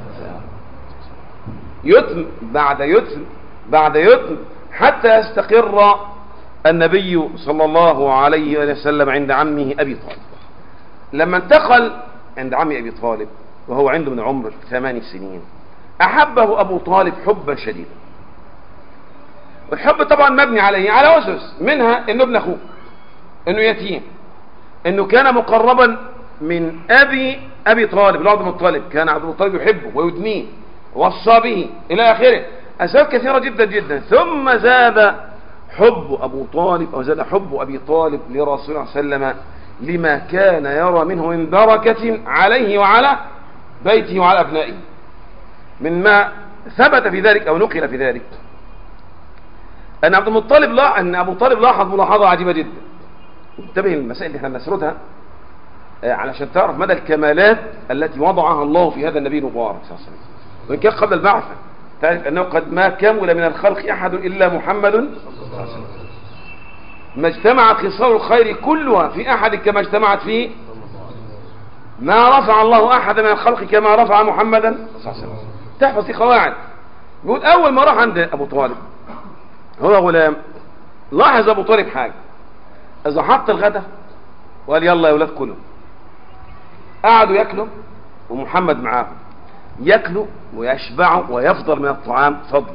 يتم بعد يتم بعد يتم حتى يستقر النبي صلى الله عليه وسلم عند عمه أبي طالب لما انتقل عند عم أبي طالب وهو عنده من عمر ثمان سنين أحبه أبو طالب حبا شديدا والحب طبعا مبني عليه على أسس منها أنه ابن أخوه أنه يتيم أنه كان مقربا من أبي أبي طالب اللي هو عبد المطلب كان عبد المطلب يحبه ويدنيه وصى به إلى آخره أسباب كثيرة جدا جدا ثم زاد حب أبو طالب أو زاد حب أبي طالب لرسول الله صلى الله عليه وسلم لما كان يرى منه من بركة عليه وعلى بيته وعلى أبنائه مما ثبت في ذلك أو نقل في ذلك أن عبد المطلب لا أن أبو طالب لاحظ ملاحظة عجيبة جدا انتبه للمسائل اللي احنا نسردها آه، علشان تعرف مدى الكمالات التي وضعها الله في هذا النبي المبارك صلى الله عليه وسلم وإن كان قبل البعثة تعرف أنه قد ما كمل من الخلق أحد إلا محمد صلى الله عليه وسلم ما اجتمعت خصال الخير كلها في أحد كما اجتمعت فيه ما رفع الله أحد من الخلق كما رفع محمدا صلى الله عليه وسلم تحفظ دي قواعد يقول أول ما راح عند أبو طالب هو غلام لاحظ أبو طالب حاجة إذا حط الغدا وقال يلا يا ولاد كلوا قعدوا ياكلوا ومحمد معاهم ياكلوا ويشبعوا ويفضل من الطعام فضل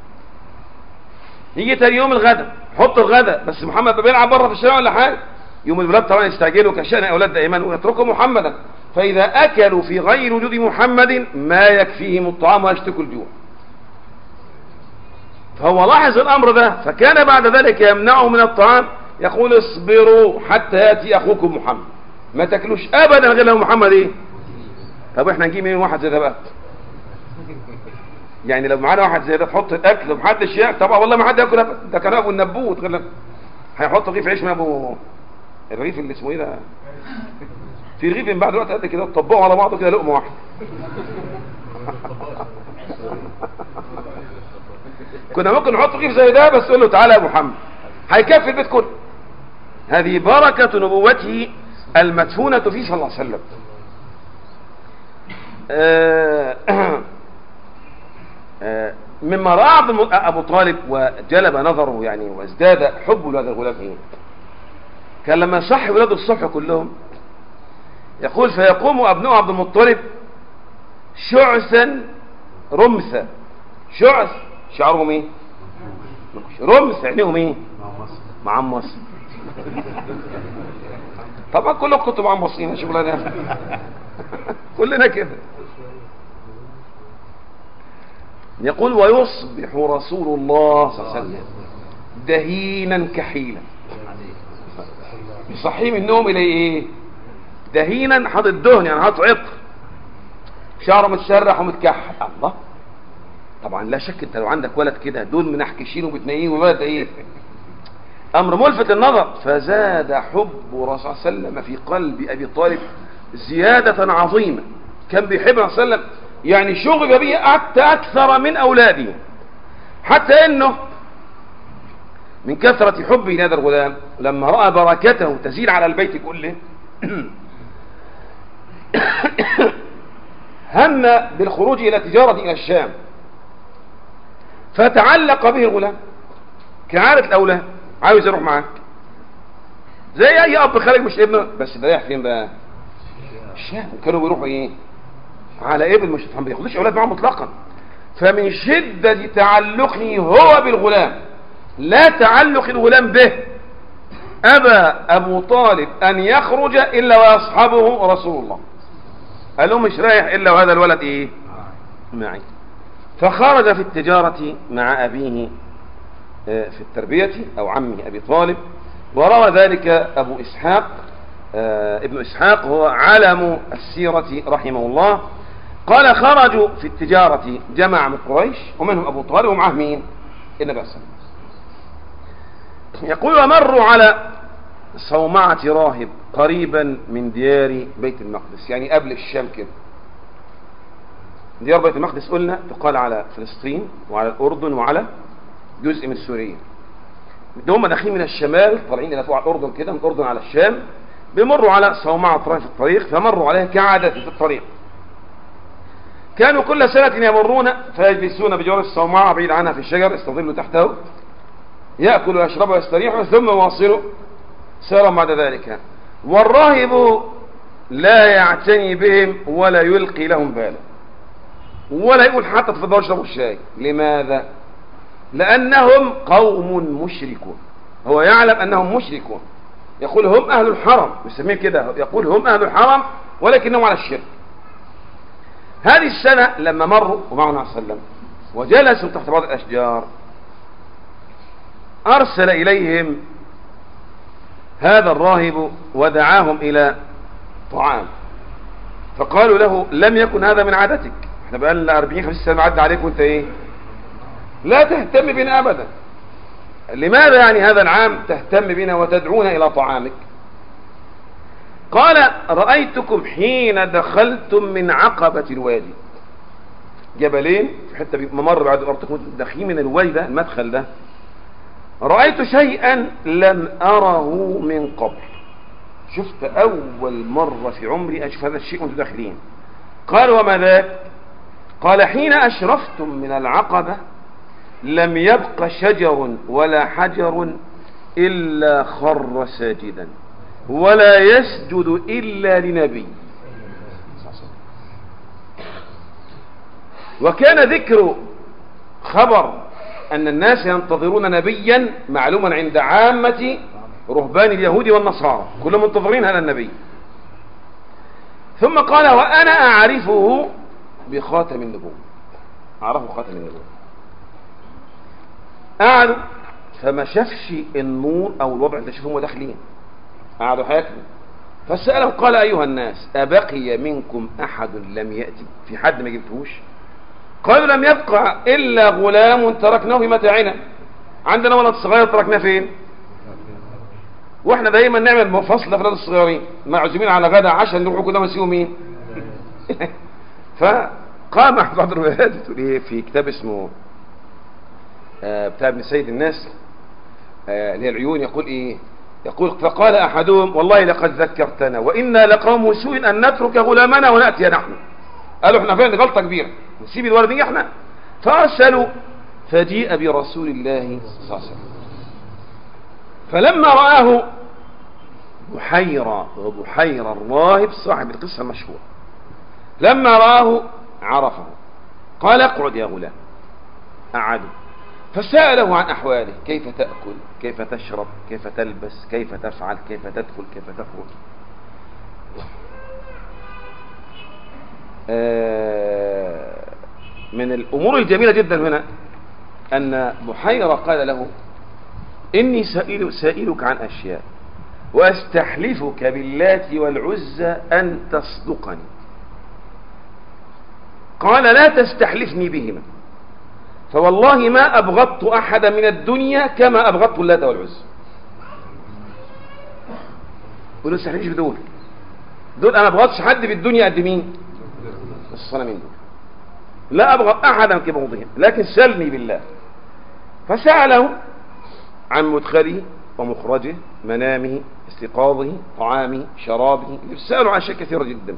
يجي تاني يوم الغدا حط الغدا بس محمد بيلعب بره في الشارع ولا حاجه يوم الولاد طبعا يستعجلوا كشان اولاد دائما ويتركوا محمدا فاذا اكلوا في غير وجود محمد ما يكفيهم الطعام ويشتكوا الجوع فهو لاحظ الامر ده فكان بعد ذلك يمنعه من الطعام يقول اصبروا حتى ياتي اخوكم محمد ما تاكلوش ابدا غير لو محمد ايه طب احنا نجيب منين واحد زي ده بقى يعني لو معانا واحد زي ده تحط الاكل ومحدش ياكل طبعا والله ما حد ياكل أبداً. ده كان ابو النبوت غير لما- هيحط رغيف عيش من ابو الرغيف اللي اسمه ايه ده في رغيف من بعد الوقت قد كده تطبقوا على بعضه كده لقمه واحده كنا ممكن نحط رغيف زي ده بس تقول له تعالى يا ابو محمد هيكفي البيت كله هذه بركة نبوته المدفونة فيه صلى الله عليه وسلم آه، آه، مما رأى عبد الم- أبو طالب وجلب نظره يعني وازداد حبه لهذا الغلام إيه؟ كان لما صح ولاده الصبح كلهم يقول فيقوم أبناء عبد المطلب شعثا رمثا شعث شعرهم ايه رمث عينيهم ايه معمص طبعا كلكم كنتوا معمصين شغلانه كلنا كده يقول ويصبح رسول الله صلى الله عليه وسلم دهينا كحيلا يصحيه من النوم الى ايه دهينا حاطط دهن يعني حاطط عطر شعره متسرح ومتكحل الله طبعا لا شك انت لو عندك ولد كده دول منحكشين ومتنيين وولد ايه أمر ملفت للنظر فزاد حب الرسول صلى الله عليه وسلم في قلب أبي طالب زيادة عظيمة كان بيحب الرسول صلى الله عليه وسلم يعني شغب به حتى أكثر من أولاده حتى أنه من كثرة حبه لهذا الغلام لما رأى بركته تزيل على البيت كله هم بالخروج إلى تجارة إلى الشام فتعلق به الغلام كعادة الأولاد عاوز يروح معاك زي أي أب خارج مش ابنه بس ده رايح فين بقى الشام كانوا بيروحوا إيه على ابن مش ما بياخدوش أولاد معهم مطلقا فمن شدة تعلقه هو بالغلام لا تعلق الغلام به أبى أبو طالب أن يخرج إلا ويصحبه رسول الله قال له مش رايح إلا وهذا الولد إيه معي فخرج في التجارة مع أبيه آه، في التربية أو عمه أبي طالب وروى ذلك أبو إسحاق آه، ابن إسحاق هو علم السيرة رحمه الله قال خرجوا في التجارة جمع من قريش ومنهم أبو طالب ومعه مين النبي صلى الله عليه وسلم يقول ومروا على صومعة راهب قريبا من ديار بيت المقدس يعني قبل الشام كده ديار بيت المقدس قلنا تقال على فلسطين وعلى الأردن وعلى جزء من سوريا ده هم داخلين من الشمال طالعين إلى فوق على الأردن كده من الأردن على الشام بيمروا على صومعة راهب في الطريق فمروا عليها كعادة في الطريق كانوا كل سنة يمرون فيجلسون بجوار الصومعة بعيد عنها في الشجر يستظلوا تحته يأكل ويشرب ويستريح ثم يواصلوا سيرا بعد ذلك والراهب لا يعتني بهم ولا يلقي لهم بالا ولا يقول حتى تفضلوا اشربوا الشاي لماذا لأنهم قوم مشركون هو يعلم أنهم مشركون يقول هم أهل الحرم يسميه كده يقول هم أهل الحرم ولكنهم على الشرك هذه السنة لما مروا ومعه النبي صلى الله عليه وسلم وجلسوا تحت بعض الأشجار أرسل إليهم هذا الراهب ودعاهم إلى طعام فقالوا له لم يكن هذا من عادتك احنا بقى لنا 40 50 سنة عدى عليك وانت ايه لا تهتم بنا أبدا لماذا يعني هذا العام تهتم بنا وتدعونا إلى طعامك قال رأيتكم حين دخلتم من عقبة الوادي جبلين في حتة ممر بعد أرضكم داخلين من الوادي ده المدخل ده رأيت شيئا لم أره من قبل شفت أول مرة في عمري أشوف هذا الشيء وانتم داخلين قال وما ذاك قال حين أشرفتم من العقبة لم يبق شجر ولا حجر إلا خر ساجدا ولا يسجد إلا لنبي وكان ذكر خبر أن الناس ينتظرون نبيا معلوما عند عامة رهبان اليهود والنصارى كلهم منتظرين هذا النبي ثم قال وأنا أعرفه بخاتم النبوة أعرفه خاتم النبوة قعدوا فما شافش النور أو الوضع اللي شافهم داخلين قعدوا حياتهم فسألهم قال أيها الناس أبقي منكم أحد لم يأتي في حد ما جبتهوش قالوا لم يبقى إلا غلام تركناه في متاعنا عندنا ولد صغير تركناه فين واحنا دايما نعمل فصل لأولاد الصغيرين معزومين على غدا عشاء نروحوا كده نسيوا مين فقام احد بعض الروايات بتقول ايه في كتاب اسمه آه بتاع ابن سيد الناس آه اللي هي العيون يقول ايه يقول فقال احدهم والله لقد ذكرتنا وانا لقوم سوء ان نترك غلامنا وناتي نحن قالوا احنا فين غلطه كبيره نسيب الولد دي احنا فارسلوا فجيء برسول الله صلى الله عليه وسلم فلما رآه بحيرة وبحيرة الراهب صاحب القصة المشهورة لما رآه عرفه قال اقعد يا غلام أعده فسأله عن أحواله كيف تأكل كيف تشرب كيف تلبس كيف تفعل كيف تدخل كيف تخرج من الأمور الجميلة جدا هنا أن بحيرة قال له إني سائل سائلك عن أشياء وأستحلفك باللات والعزى أن تصدقني قال لا تستحلفني بهما فوالله ما أبغضت أحدا من الدنيا كما أبغضت اللات والعزى يقول له استحلفش بدول دول انا ما بغضش حد في الدنيا قد مين الصنمين دول لا ابغض احدا كبغضهم لكن سلني بالله فساله عن مدخله ومخرجه منامه استيقاظه طعامه شرابه سألوا عن شيء كثير جدا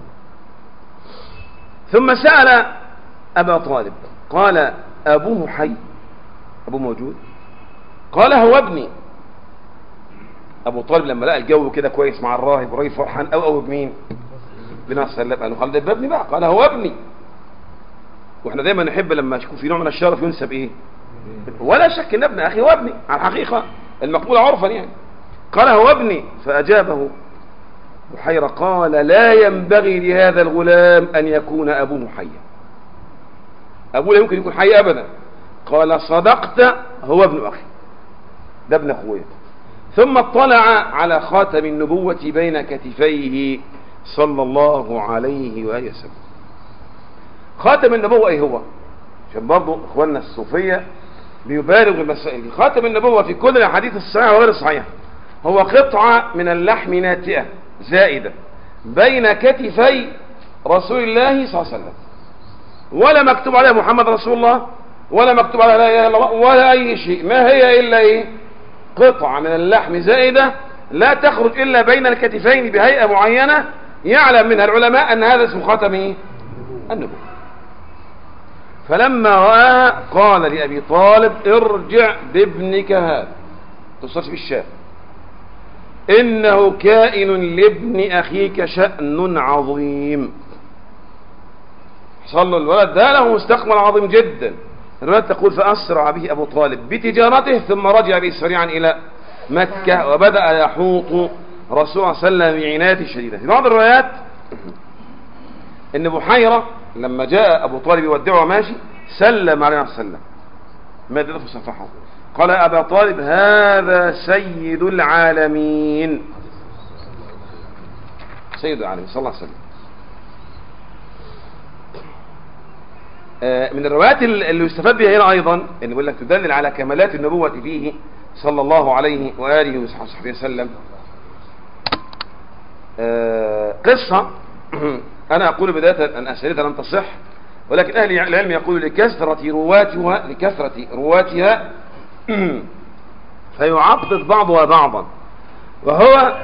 ثم سأل أبا طالب قال أبوه حي أبوه موجود قال هو ابني أبو طالب لما لقى الجو كده كويس مع الراهب والراجل فرحان أو أو بمين بناس سلم قال له خالد ده ابني بقى قال هو ابني واحنا دايما نحب لما يكون في نوع من الشرف ينسب ايه ولا شك ان ابن اخي هو ابني على الحقيقه المقبول عرفا يعني قال هو ابني فاجابه بحيرة قال لا ينبغي لهذا الغلام ان يكون ابوه حيا ابوه لا يمكن يكون حي ابدا قال صدقت هو ابن اخي ده ابن اخويا ثم اطلع على خاتم النبوة بين كتفيه صلى الله عليه وآله وسلم خاتم النبوة ايه هو عشان برضه اخواننا الصوفية بيبالغ المسائل دي خاتم النبوة في كل الاحاديث الصحيحة وغير الصحيحة هو قطعة من اللحم ناتئة زائدة بين كتفي رسول الله صلى الله عليه وسلم ولا مكتوب عليها محمد رسول الله ولا مكتوب عليها لا اله الا الله ولا اي شيء ما هي الا ايه قطعة من اللحم زائدة لا تخرج الا بين الكتفين بهيئة معينة يعلم منها العلماء ان هذا اسمه خاتم ايه النبوة فلما رآها قال لأبي طالب ارجع بابنك هذا تصرف بالشام إنه كائن لابن أخيك شأن عظيم حصل له الولد ده له مستقبل عظيم جدا الولد تقول فأسرع به أبو طالب بتجارته ثم رجع به سريعا إلى مكة وبدأ يحوط رسول الله صلى الله عليه وسلم بعناية شديدة في بعض الروايات ان بحيرة لما جاء ابو طالب يودعه ماشي سلم عليه وسلم ماذا له فصفحه قال ابا طالب هذا سيد العالمين سيد العالمين صلى الله عليه وسلم من الروايات اللي يستفاد بها هنا ايضا ان يقول لك تدلل على كمالات النبوة فيه صلى الله عليه واله وصحبه وسلم قصة أنا أقول بداية أن أسئلتها لم تصح ولكن أهل العلم يقول لكثرة رواتها لكثرة رواتها فيعضد بعضها بعضا وهو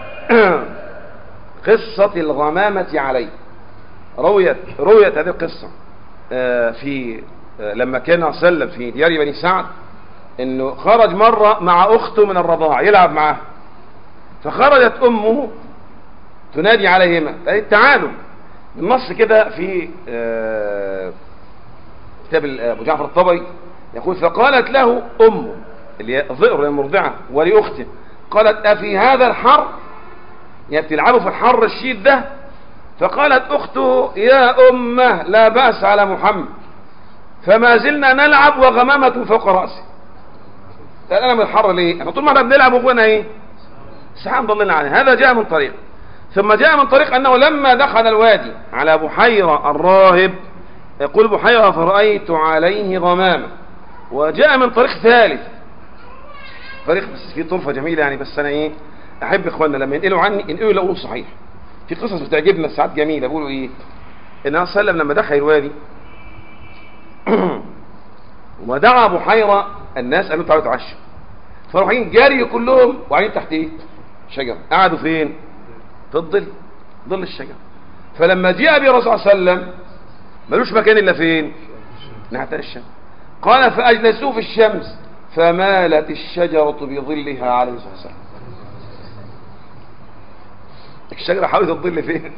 قصة الغمامة عليه رويت رويت هذه القصة في لما كان سلم في ديار بني سعد انه خرج مرة مع اخته من الرضاع يلعب معاه فخرجت امه تنادي عليهما قالت تعالوا النص كده في كتاب ابو جعفر الطبري يقول فقالت له امه اللي هي ظئر المرضعه ولاخته قالت افي هذا الحر يعني بتلعبوا في الحر الشيد ده فقالت اخته يا امه لا باس على محمد فما زلنا نلعب وغمامه فوق راسي قال انا من الحر ليه احنا طول ما احنا بنلعب واخوانا ايه ساعه ضلنا عليه هذا جاء من طريق ثم جاء من طريق أنه لما دخل الوادي على بحيرة الراهب يقول بحيرة فرأيت عليه غمامة وجاء من طريق ثالث طريق بس في طرفة جميلة يعني بس أنا إيه أحب إخواننا لما ينقلوا عني ينقلوا يلاقوه صحيح في قصص بتعجبنا ساعات جميلة بيقولوا إيه إن النبي صلى الله عليه وسلم لما دخل الوادي ودعا بحيرة الناس قالوا تعالوا تعشوا فرايحين جاري كلهم وقاعدين تحت إيه شجرة قعدوا فين في الظل ظل الشجر فلما جاء به الرسول صلى الله عليه وسلم ملوش مكان الا فين ناحيه الشمس قال فاجلسوه في الشمس فمالت الشجرة بظلها عليه الصلاة والسلام الشجرة حاولت الظل فين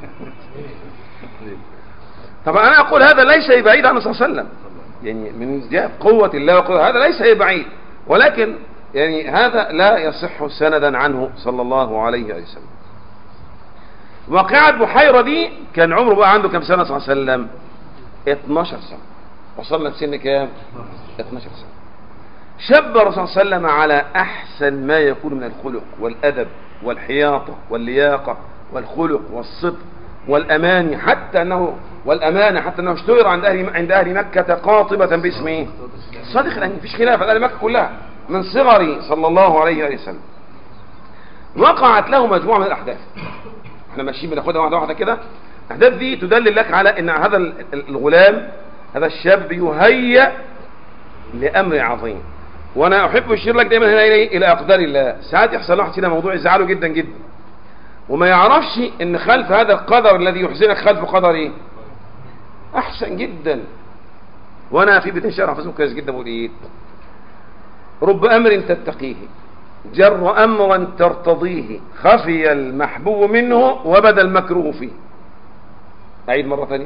طبعا انا اقول هذا ليس بعيد عن الرسول صلى الله عليه وسلم يعني من جهة قوة الله وقوة هذا ليس بعيد ولكن يعني هذا لا يصح سندا عنه صلى الله عليه وسلم واقعة بحيرة دي كان عمره بقى عنده كم سنة صلى الله عليه وسلم 12 سنة وصلنا لسن كام 12 سنة شب الرسول صلى الله عليه وسلم على أحسن ما يكون من الخلق والأدب والحياطة واللياقة والخلق والصدق والأمان حتى أنه والأمانة حتى أنه اشتهر عند أهل عند أهل مكة قاطبة باسم إيه؟ صادق لأن مفيش خلاف على أهل مكة كلها من صغري صلى الله عليه وسلم وقعت له مجموعة من الأحداث احنا ماشيين بناخدها واحدة واحدة كده الأحداث دي تدلل لك على أن هذا ال- ال- الغلام هذا الشاب يهيأ لأمر عظيم وأنا أحب أشير لك دايما هنا إلى إلى أقدار الله ساعات يحصل واحد هنا موضوع يزعله جدا جدا وما يعرفش أن خلف هذا القدر الذي يحزنك خلف قدر إيه أحسن جدا وأنا في بيت الشعر حافظه كويس جدا بقول إيه رب أمر تتقيه جر أمرا ترتضيه خفي المحبوب منه وبدا المكروه فيه أعيد مرة ثانية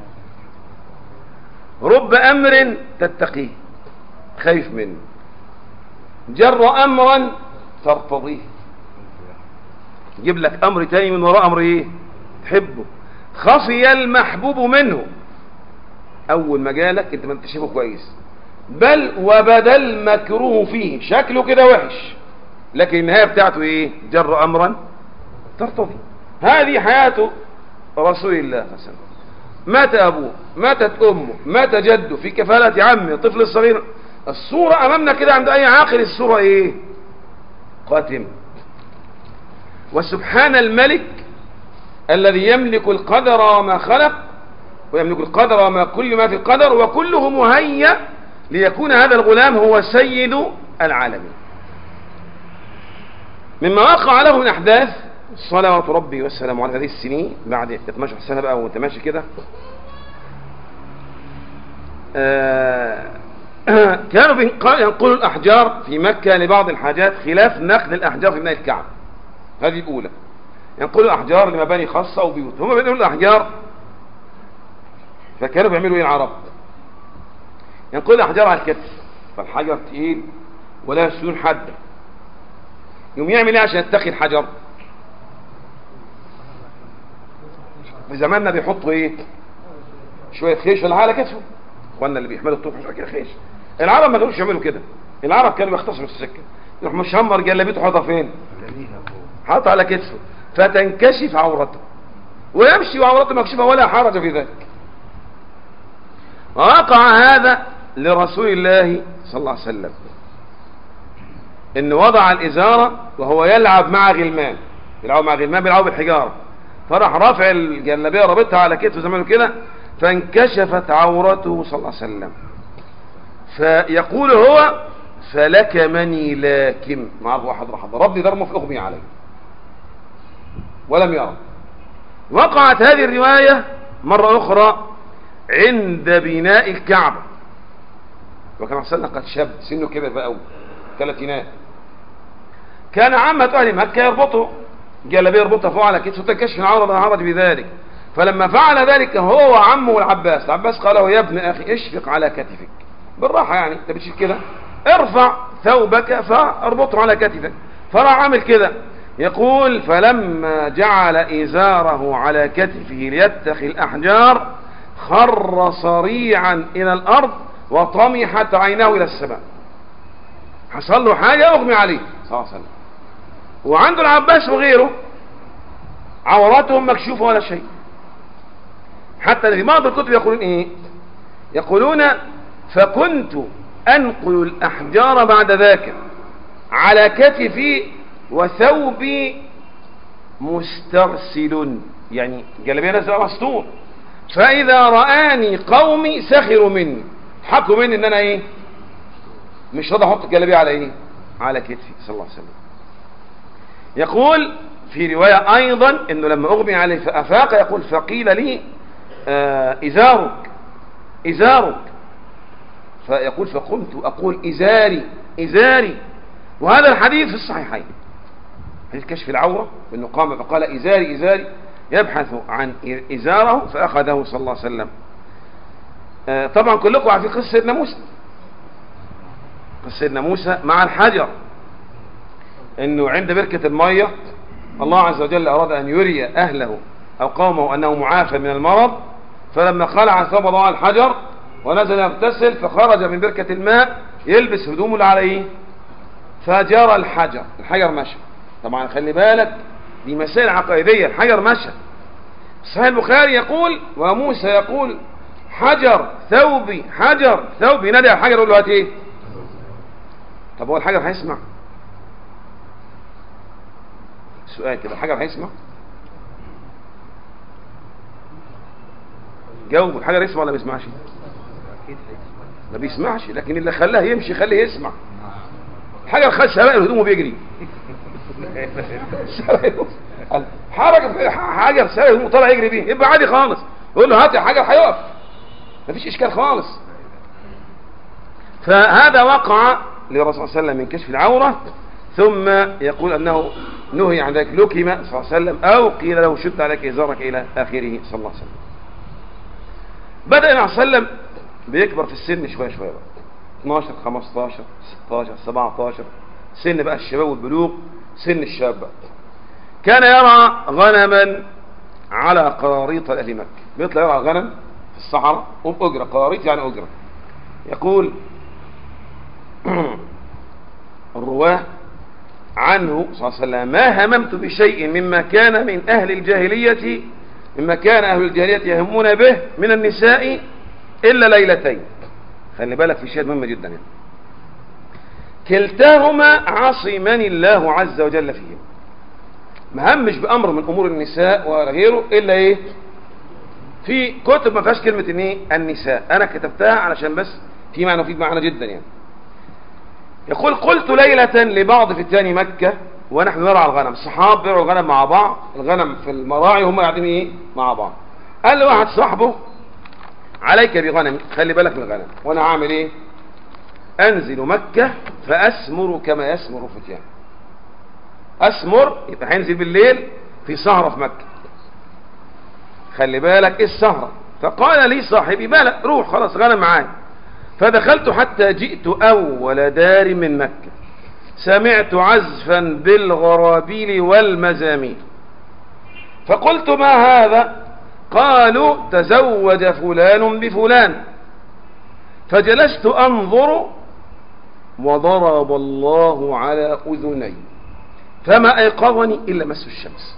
رب أمر تتقيه خايف منه جر أمرا ترتضيه يجيب لك أمر تاني من وراء أمر إيه تحبه خفي المحبوب منه أول ما جالك أنت ما انت شايفه كويس بل وبدا المكروه فيه شكله كده وحش لكن النهاية بتاعته ايه جر امرا ترتضي هذه حياة رسول الله صلى الله عليه وسلم مات ابوه ماتت امه مات جده في كفالة عمه الطفل الصغير الصورة امامنا كده عند اي عاقل الصورة ايه قاتم وسبحان الملك الذي يملك القدر وما خلق ويملك القدر وما كل ما في القدر وكله مهيأ ليكون هذا الغلام هو سيد العالمين مما وقع له من احداث صلوات ربي والسلام على هذه السنين بعد 12 سنه بقى وانت ماشي كده آه، كانوا بينق- ينقلوا الاحجار في مكه لبعض الحاجات خلاف نقل الاحجار في بناء الكعبه هذه الاولى ينقلوا الاحجار لمباني خاصه او بيوت هم بينقلوا الاحجار فكانوا بيعملوا ايه العرب ينقلوا الاحجار على الكتف فالحجر تقيل ولا سنون حاده يوم يعمل ايه عشان يتقي الحجر في زماننا بيحطوا ايه شويه خيش ولا حاجه على كتفه اخواننا اللي بيحملوا الطوب شويه كده خيش العرب ما كانوش يعملوا كده العرب كانوا بيختصروا السكه يروح مشمر جلابيته حاطها فين حاطها على كتفه فتنكشف عورته ويمشي وعورته مكشوفه ولا حرج في ذلك ووقع هذا لرسول الله صلى الله عليه وسلم ان وضع الازارة وهو يلعب مع غلمان يلعب مع غلمان بيلعبوا بالحجارة فراح رافع الجلابية رابطها على كتفه زمانه كده فانكشفت عورته صلى الله عليه وسلم فيقول هو فلك مني لاكم مع واحد راح ضربني ضربه في اغمي عليه ولم يرى وقعت هذه الرواية مرة أخرى عند بناء الكعبة وكان حسنا قد شاب سنه كبر بقى قوي ثلاثينات كان عامة أهل مكة يربطوا جلابيه يربطها فوق على كتفه تنكشف العورة لا حرج بذلك فلما فعل ذلك هو وعمه العباس العباس قال له يا ابن أخي اشفق على كتفك بالراحة يعني انت بتشيل كده ارفع ثوبك فاربطه على كتفك فراح عامل كده يقول فلما جعل إزاره على كتفه ليتخي الأحجار خر صريعا إلى الأرض وطمحت عيناه إلى السماء حصل له حاجة أغمي عليه صلى الله عليه وسلم وعنده العباس وغيره عوراتهم مكشوفة ولا شيء حتى في بعض الكتب يقولون ايه يقولون فكنت انقل الاحجار بعد ذاك على كتفي وثوبي مسترسل يعني جلبيه نازله مستور فاذا رآني قومي سخروا مني حكوا مني ان انا ايه مش راضي احط الجلابيه على ايه على كتفي صلى الله عليه وسلم يقول في رواية ايضا انه لما اغمي عليه فافاق يقول فقيل لي آه ازارك ازارك فيقول فقمت اقول ازاري ازاري وهذا الحديث في الصحيحين حديث كشف العورة انه قام فقال ازاري ازاري يبحث عن ازاره فاخذه صلى الله عليه وسلم آه طبعا كلكم عارفين قصة سيدنا موسى قصة سيدنا موسى مع الحجر انه عند بركة المية الله عز وجل اراد ان يري اهله او قومه انه معافى من المرض فلما خلع ثوب الله الحجر ونزل يغتسل فخرج من بركة الماء يلبس هدومه اللي عليه فجرى الحجر الحجر مشى طبعا خلي بالك دي مسائل عقائدية الحجر مشى صحيح البخاري يقول وموسى يقول حجر ثوبي حجر ثوبي نادي على الحجر يقول له هات ايه طب هو الحجر هيسمع سؤال كده حجر هيسمع جاوب الحجر يسمع ولا ما بيسمعش ما بيسمعش لكن اللي خلاه يمشي خليه يسمع حجر خد سرق الهدوم وبيجري حركه حجر سرق الهدوم وطلع يجري بيه يبقى عادي خالص يقول له هات يا حجر هيقف مفيش اشكال خالص فهذا وقع للرسول صلى الله عليه وسلم من كشف العورة ثم يقول أنه نهي عن ذلك لكم صلى الله عليه وسلم أو قيل له شد عليك إزارك إلى آخره صلى الله عليه وسلم بدأ النبي صلى الله عليه وسلم بيكبر في السن شوية شوية بقى 12 15 16 17 سن بقى الشباب والبلوغ سن الشاب بقى كان يرعى غنما على قراريط أهل مكة بيطلع يرعى غنم في الصحراء وبأجرة قراريط يعني أجرة يقول الرواه عنه صلى الله عليه وسلم ما هممت بشيء مما كان من أهل الجاهلية مما كان أهل الجاهلية يهمون به من النساء إلا ليلتين خلي بالك في شيء مهم جدا يعني. كلتاهما عصمني الله عز وجل فيهم ما همش بأمر من أمور النساء ولا غيره إلا إيه في كتب ما فيهاش كلمة إن إيه النساء أنا كتبتها علشان بس في معنى وفي معنى جدا يعني يقول قلت ليلة لبعض فتيان مكة ونحن نرعى الغنم الصحاب بيرعوا الغنم مع بعض الغنم في المراعي وهم قاعدين ايه مع بعض قال له واحد صاحبه عليك بغنم خلي بالك من الغنم وانا عامل ايه انزل مكة فاسمر كما يسمر فتيان اسمر يبقى هينزل بالليل في سهرة في مكة خلي بالك ايه السهرة فقال لي صاحبي بلى روح خلاص غنم معايا فدخلت حتى جئت أول دار من مكة سمعت عزفا بالغرابيل والمزامير فقلت ما هذا قالوا تزوج فلان بفلان فجلست أنظر وضرب الله على أذني فما أيقظني إلا مس الشمس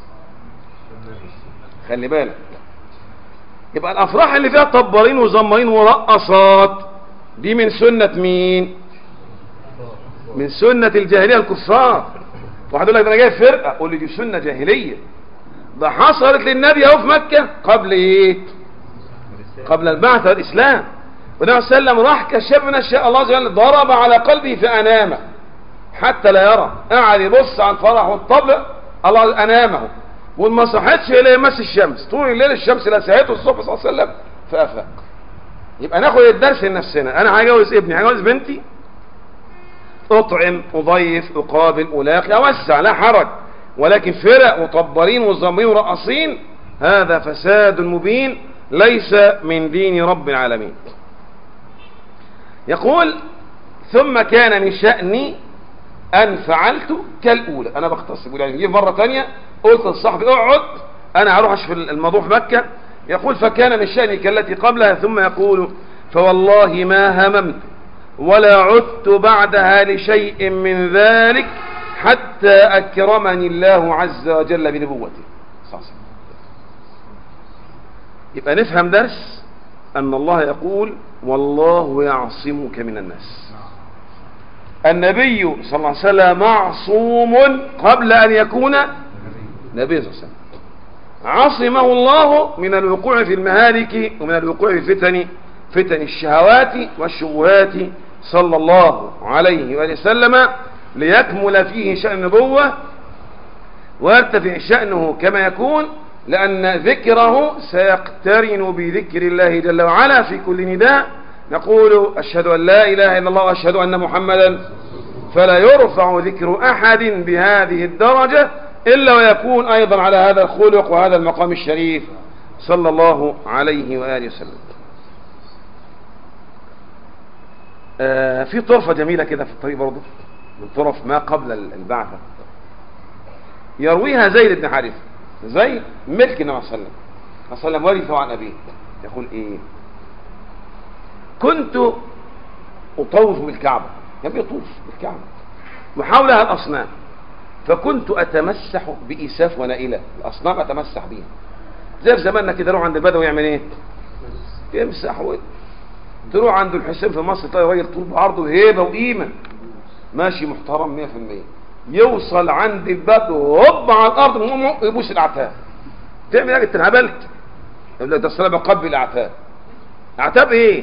خلي بالك يبقى الأفراح اللي فيها طبارين وزمارين ورقصات دي من سنة مين من سنة الجاهلية الكفار واحد يقول لك ده انا جاي فرقة قول لي دي سنة جاهلية ده حصلت للنبي اهو في مكة قبل ايه قبل البعث والاسلام والنبي صلى الله عليه وسلم راح كشف من اشياء الله عز وجل ضرب على قلبه فانامه حتى لا يرى قعد يبص على الفرح والطبع الله انامه وما صحتش الا يمس الشمس طول الليل الشمس لسعته الصبح صلى الله عليه وسلم فافاق يبقى ناخد الدرس لنفسنا انا هجوز ابني هجوز بنتي اطعم اضيف اقابل الاقي اوسع لا حرج ولكن فرق وطبارين وزمين ورقصين هذا فساد مبين ليس من دين رب العالمين يقول ثم كان من شأني أن فعلت كالأولى أنا بختص بقول يعني مرة تانية قلت لصاحبي اقعد أنا هروح أشوف الموضوع في مكة يقول فكان من شأني كالتي قبلها ثم يقول فوالله ما هممت ولا عدت بعدها لشيء من ذلك حتى أكرمني الله عز وجل بنبوته صلى الله عليه وسلم يبقى نفهم درس أن الله يقول والله يعصمك من الناس النبي صلى الله عليه وسلم معصوم قبل أن يكون نبي صلى الله عليه وسلم عصمه الله من الوقوع في المهالك ومن الوقوع في فتن فتن الشهوات والشبهات صلى الله عليه وآله وسلم ليكمل فيه شأن النبوة ويرتفع شأنه كما يكون لأن ذكره سيقترن بذكر الله جل وعلا في كل نداء نقول أشهد أن لا إله إلا الله وأشهد أن محمدا فلا يرفع ذكر أحد بهذه الدرجة إلا ويكون أيضا على هذا الخلق وهذا المقام الشريف صلى الله عليه وآله وسلم آه في طرفة جميلة كده في الطريق برضه من طرف ما قبل البعثة يرويها زيد بن حارثة زيد ملك النبي صلى الله عليه وسلم صلى الله عليه وسلم ورثه عن أبيه يقول إيه كنت أطوف بالكعبة كان يطوف بالكعبة وحولها الأصنام فكنت أتمسح بإساف ونائلة الأصنام أتمسح بيها زي في زماننا كده روح عند البدوي يعمل إيه يمسح و... تروح عند الحسين في مصر تلاقي راجل طول بعرضه هيبة وقيمة ماشي محترم 100% يوصل عند الباب وهوب على الارض ويقوم يبوس الاعتاب تعمل ايه انت انهبلت يقول لك ده الصلاه بقبل الاعتاب اعتاب ايه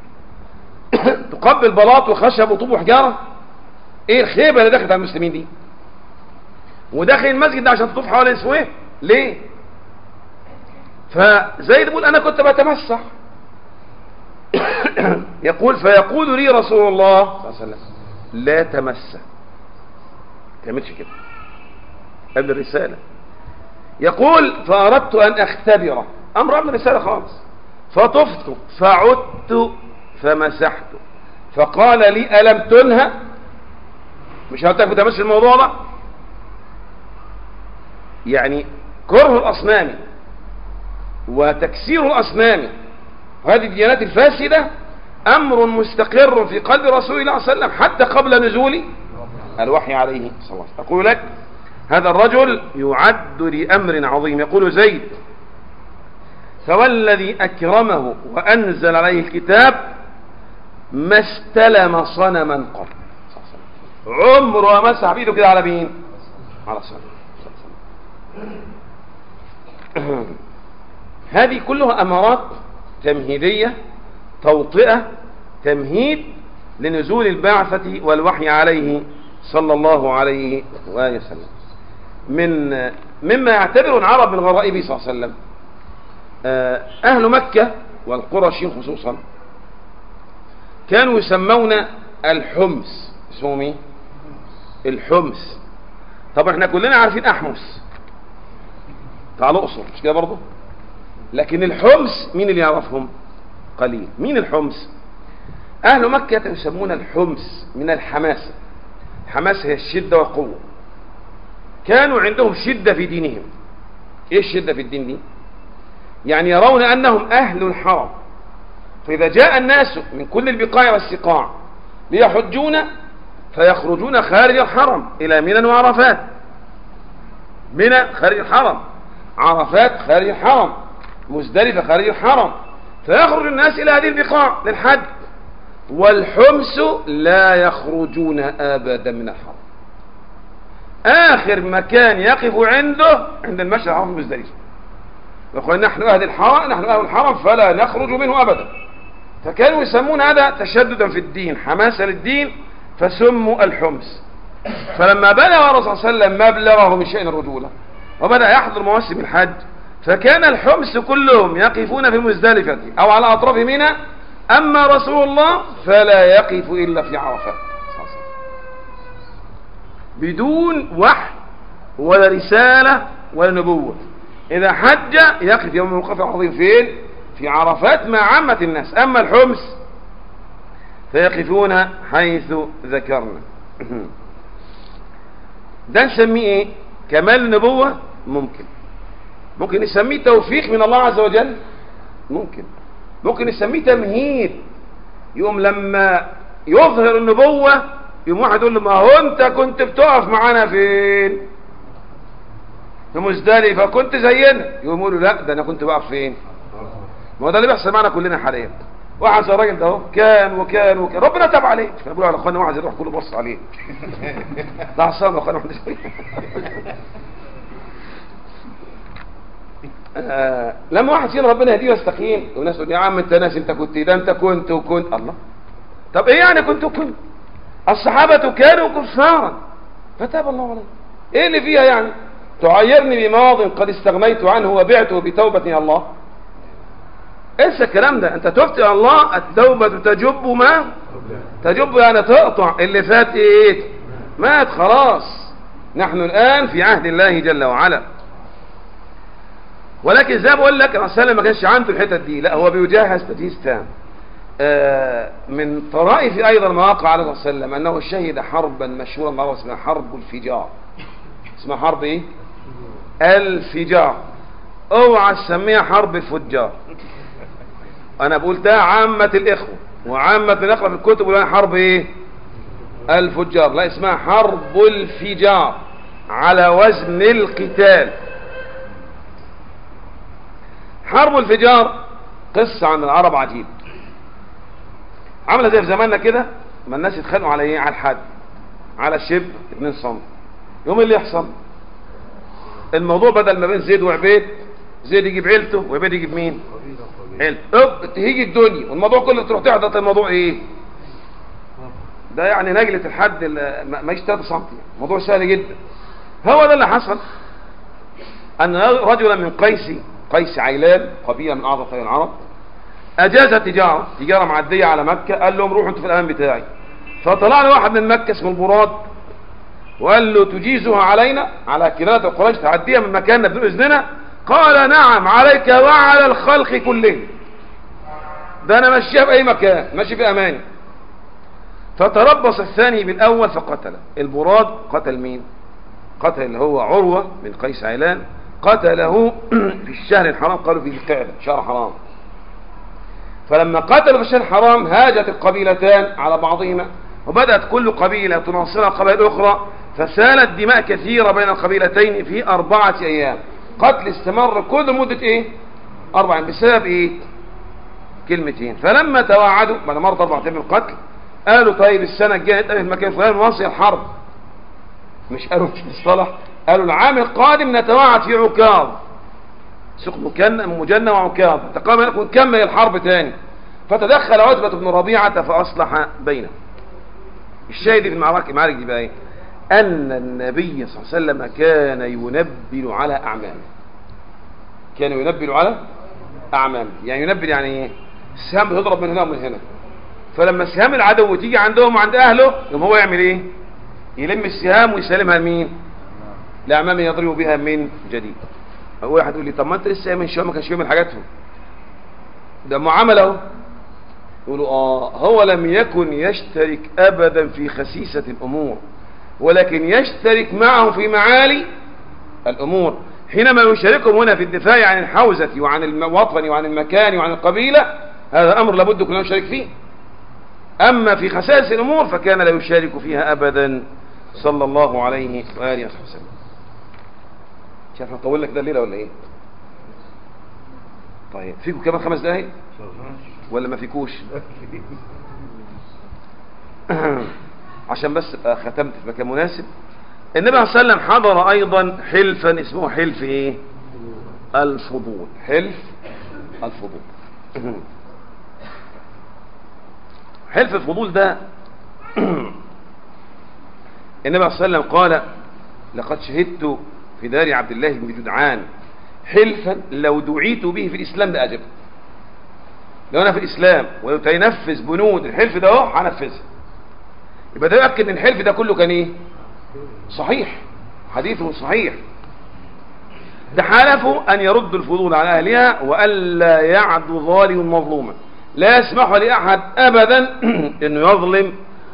تقبل بلاط وخشب وطوب وحجاره ايه الخيبه اللي دخلت على المسلمين دي وداخل المسجد ده عشان تطوف حوالين سويه ليه فزيد بيقول انا كنت بتمسح يقول فيقول لي رسول الله صلى الله عليه وسلم لا تمسح تعملش كده قبل الرسالة يقول فأردت أن أختبره أمر قبل الرسالة خالص فطفت فعدت فمسحت فقال لي ألم تنهى مش هتاك تمشي الموضوع ده يعني كره الأصنام وتكسير الأصنام وهذه الديانات الفاسدة أمر مستقر في قلب رسول الله صلى الله عليه وسلم حتى قبل نزول الوحي عليه صلى الله عليه وسلم أقول لك هذا الرجل يعد لأمر عظيم يقول زيد فوالذي أكرمه وأنزل عليه الكتاب ما استلم صنما قط عمره ما مسح بيده كده على مين على صنم هذه كلها أمارات تمهيدية توطئة تمهيد لنزول البعثة والوحي عليه صلى الله عليه وآله وسلم من مما يعتبر العرب من غرائبه صلى الله عليه وسلم أهل مكة والقرشين خصوصا كانوا يسمون الحمس اسمهم ايه الحمس طبعا احنا كلنا عارفين احمس بتاع الاقصر مش كده برضه لكن الحمس مين اللي يعرفهم قليل مين الحمس اهل مكة يسمون الحمس من الحماسة الحماسة هي الشدة والقوة كانوا عندهم شدة في دينهم ايه الشدة في الدين دي يعني يرون انهم اهل الحرم فاذا جاء الناس من كل البقاع والسقاع ليحجون فيخرجون خارج الحرم الى منى وعرفات منى خارج الحرم عرفات خارج الحرم مزدلفة خارج الحرم فيخرج الناس إلى هذه البقاع للحج والحمس لا يخرجون أبدا من الحرم آخر مكان يقف عنده عند المشهد الحرم مزدلفة يقول نحن أهل الحرم نحن أهل الحرم فلا نخرج منه أبدا فكانوا يسمون هذا تشددا في الدين حماسة للدين فسموا الحمس فلما بلغ الرسول صلى الله عليه وسلم مبلغه من شأن الرجولة وبدأ يحضر مواسم الحج فكان الحمس كلهم يقفون في مزدلفة أو على أطراف منى أما رسول الله فلا يقف إلا في عرفات بدون وحي ولا رسالة ولا نبوة إذا حج يقف يوم الوقف العظيم فين في عرفات مع عامة الناس أما الحمس فيقفون حيث ذكرنا ده نسميه ايه كمال النبوة ممكن ممكن نسميه توفيق من الله عز وجل ممكن ممكن نسميه تمهيد يوم لما يظهر النبوة يوم واحد يقول له ما هو انت كنت بتقف معانا فين في مزدلفة كنت زينا يقوم يقولوا لا ده انا كنت بقف فين ما هو ده اللي بيحصل معنا كلنا حاليا واحد زي الراجل ده اهو كان وكان وكان ربنا تاب عليه كان بيقولوا على اخوانا واحد يروح كله بص عليه ده عصام يا اخوانا واحد آه لما واحد فينا ربنا يهديه ويستقيم والناس تقول يا عم انت ناس انت كنت ده انت كنت وكنت الله طب ايه يعني كنت وكنت الصحابة كانوا كفارا فتاب الله عليه ايه اللي فيها يعني تعيرني بماض قد استغنيت عنه وبعته بتوبة يا الله انسى الكلام ده انت تبت يا الله التوبة تجب ما تجب يعني تقطع اللي فات ايه مات خلاص نحن الان في عهد الله جل وعلا ولكن زي ما بقول لك الرسول ما كانش عنده الحتت دي لا هو بيجهز تجهيز تام آه من طرائف ايضا ما وقع عليه الرسول صلى الله عليه وسلم انه شهد حربا مشهورا معروفه اسمها حرب الفجار اسمها حرب ايه الفجار اوعى تسميها حرب الفجار انا بقول ده عامة الاخوة وعامة الاخوة في الكتب ولا حرب ايه الفجار لا اسمها حرب الفجار على وزن القتال حرب الفجار قصة عن العرب عجيب عاملة زي في زماننا كده ما الناس يتخانقوا على ايه على الحد على شبر 2 سم يوم اللي يحصل الموضوع بدل ما بين زيد وعبيد زيد يجيب عيلته وعبيد يجيب مين عيلته اب تهيجي الدنيا والموضوع كله تروح تحدث الموضوع ايه ده يعني نجلة الحد ال- ما ما يجي 3 سم موضوع سهل جدا هو ده اللي حصل ان رجلا من قيس قيس عيلان قبيله من اعظم قبائل العرب اجاز تجاره تجاره معديه على مكه قال لهم روحوا انتوا في الامان بتاعي فطلع له واحد من مكه اسمه البراد وقال له تجيزها علينا على كنانة قريش تعديها من مكاننا بدون اذننا قال نعم عليك وعلى الخلق كلهم ده انا ماشيها في اي مكان ماشي في اماني فتربص الثاني بالاول فقتله البراد قتل مين قتل اللي هو عروة من قيس عيلان قتله في الشهر الحرام قالوا في القعدة شهر حرام فلما قتلوا في الشهر الحرام هاجت القبيلتان على بعضهما وبدأت كل قبيلة تناصرها قبائل أخرى فسالت دماء كثيرة بين القبيلتين في أربعة أيام قتل استمر كل مدة إيه؟ أربعة بسبب إيه؟ كلمتين فلما توعدوا بعد مرة أربعة أيام من القتل قالوا طيب السنة الجاية نتقابل في مكان فلان ونواصل الحرب مش قالوا في الصلاح قالوا العام القادم نتوعد في عكاظ سوق مكن مجنة وعكاظ تقام هناك ونكمل الحرب تاني فتدخل عتبة بن ربيعة فأصلح بينهم الشاهد في المعركة المعارك دي بقى ايه أن النبي صلى الله عليه وسلم كان ينبل على أعمامه كان ينبل على أعمامه يعني ينبل يعني ايه السهام بتضرب من هنا ومن هنا فلما سهام العدو تيجي عندهم وعند أهله يوم هو يعمل ايه يلم السهام ويسلمها لمين لأعمامه يضرب بها من جديد هو واحد يقول لي طب ما انت لسه من شويه ما كانش يعمل حاجاتهم ده معامله اهو يقولوا اه هو لم يكن يشترك ابدا في خسيسه الامور ولكن يشترك معهم في معالي الامور حينما يشاركهم هنا في الدفاع عن الحوزه وعن الوطن وعن المكان وعن القبيله هذا امر لابد كلنا نشارك فيه اما في خسائس الامور فكان لا يشارك فيها ابدا صلى الله عليه واله وصحبه وسلم مش عارف اطول لك ده الليله ولا ايه طيب فيكم كمان خمس دقايق ولا ما فيكوش عشان بس ابقى ختمت في مكان مناسب النبي صلى الله عليه وسلم حضر ايضا حلفا اسمه حلف ايه الفضول حلف الفضول حلف الفضول ده النبي صلى الله عليه وسلم قال لقد شهدت في دار عبد الله بن جدعان حلفا لو دعيت به في الاسلام لاجب لو انا في الاسلام ويتنفذ بنود الحلف ده اهو هنفذها يبقى ده يؤكد ان الحلف ده كله كان ايه صحيح حديثه صحيح ده حلفوا ان يردوا الفضول على اهلها والا يعدوا ظالم مظلوما لا يسمح لاحد ابدا انه يظلم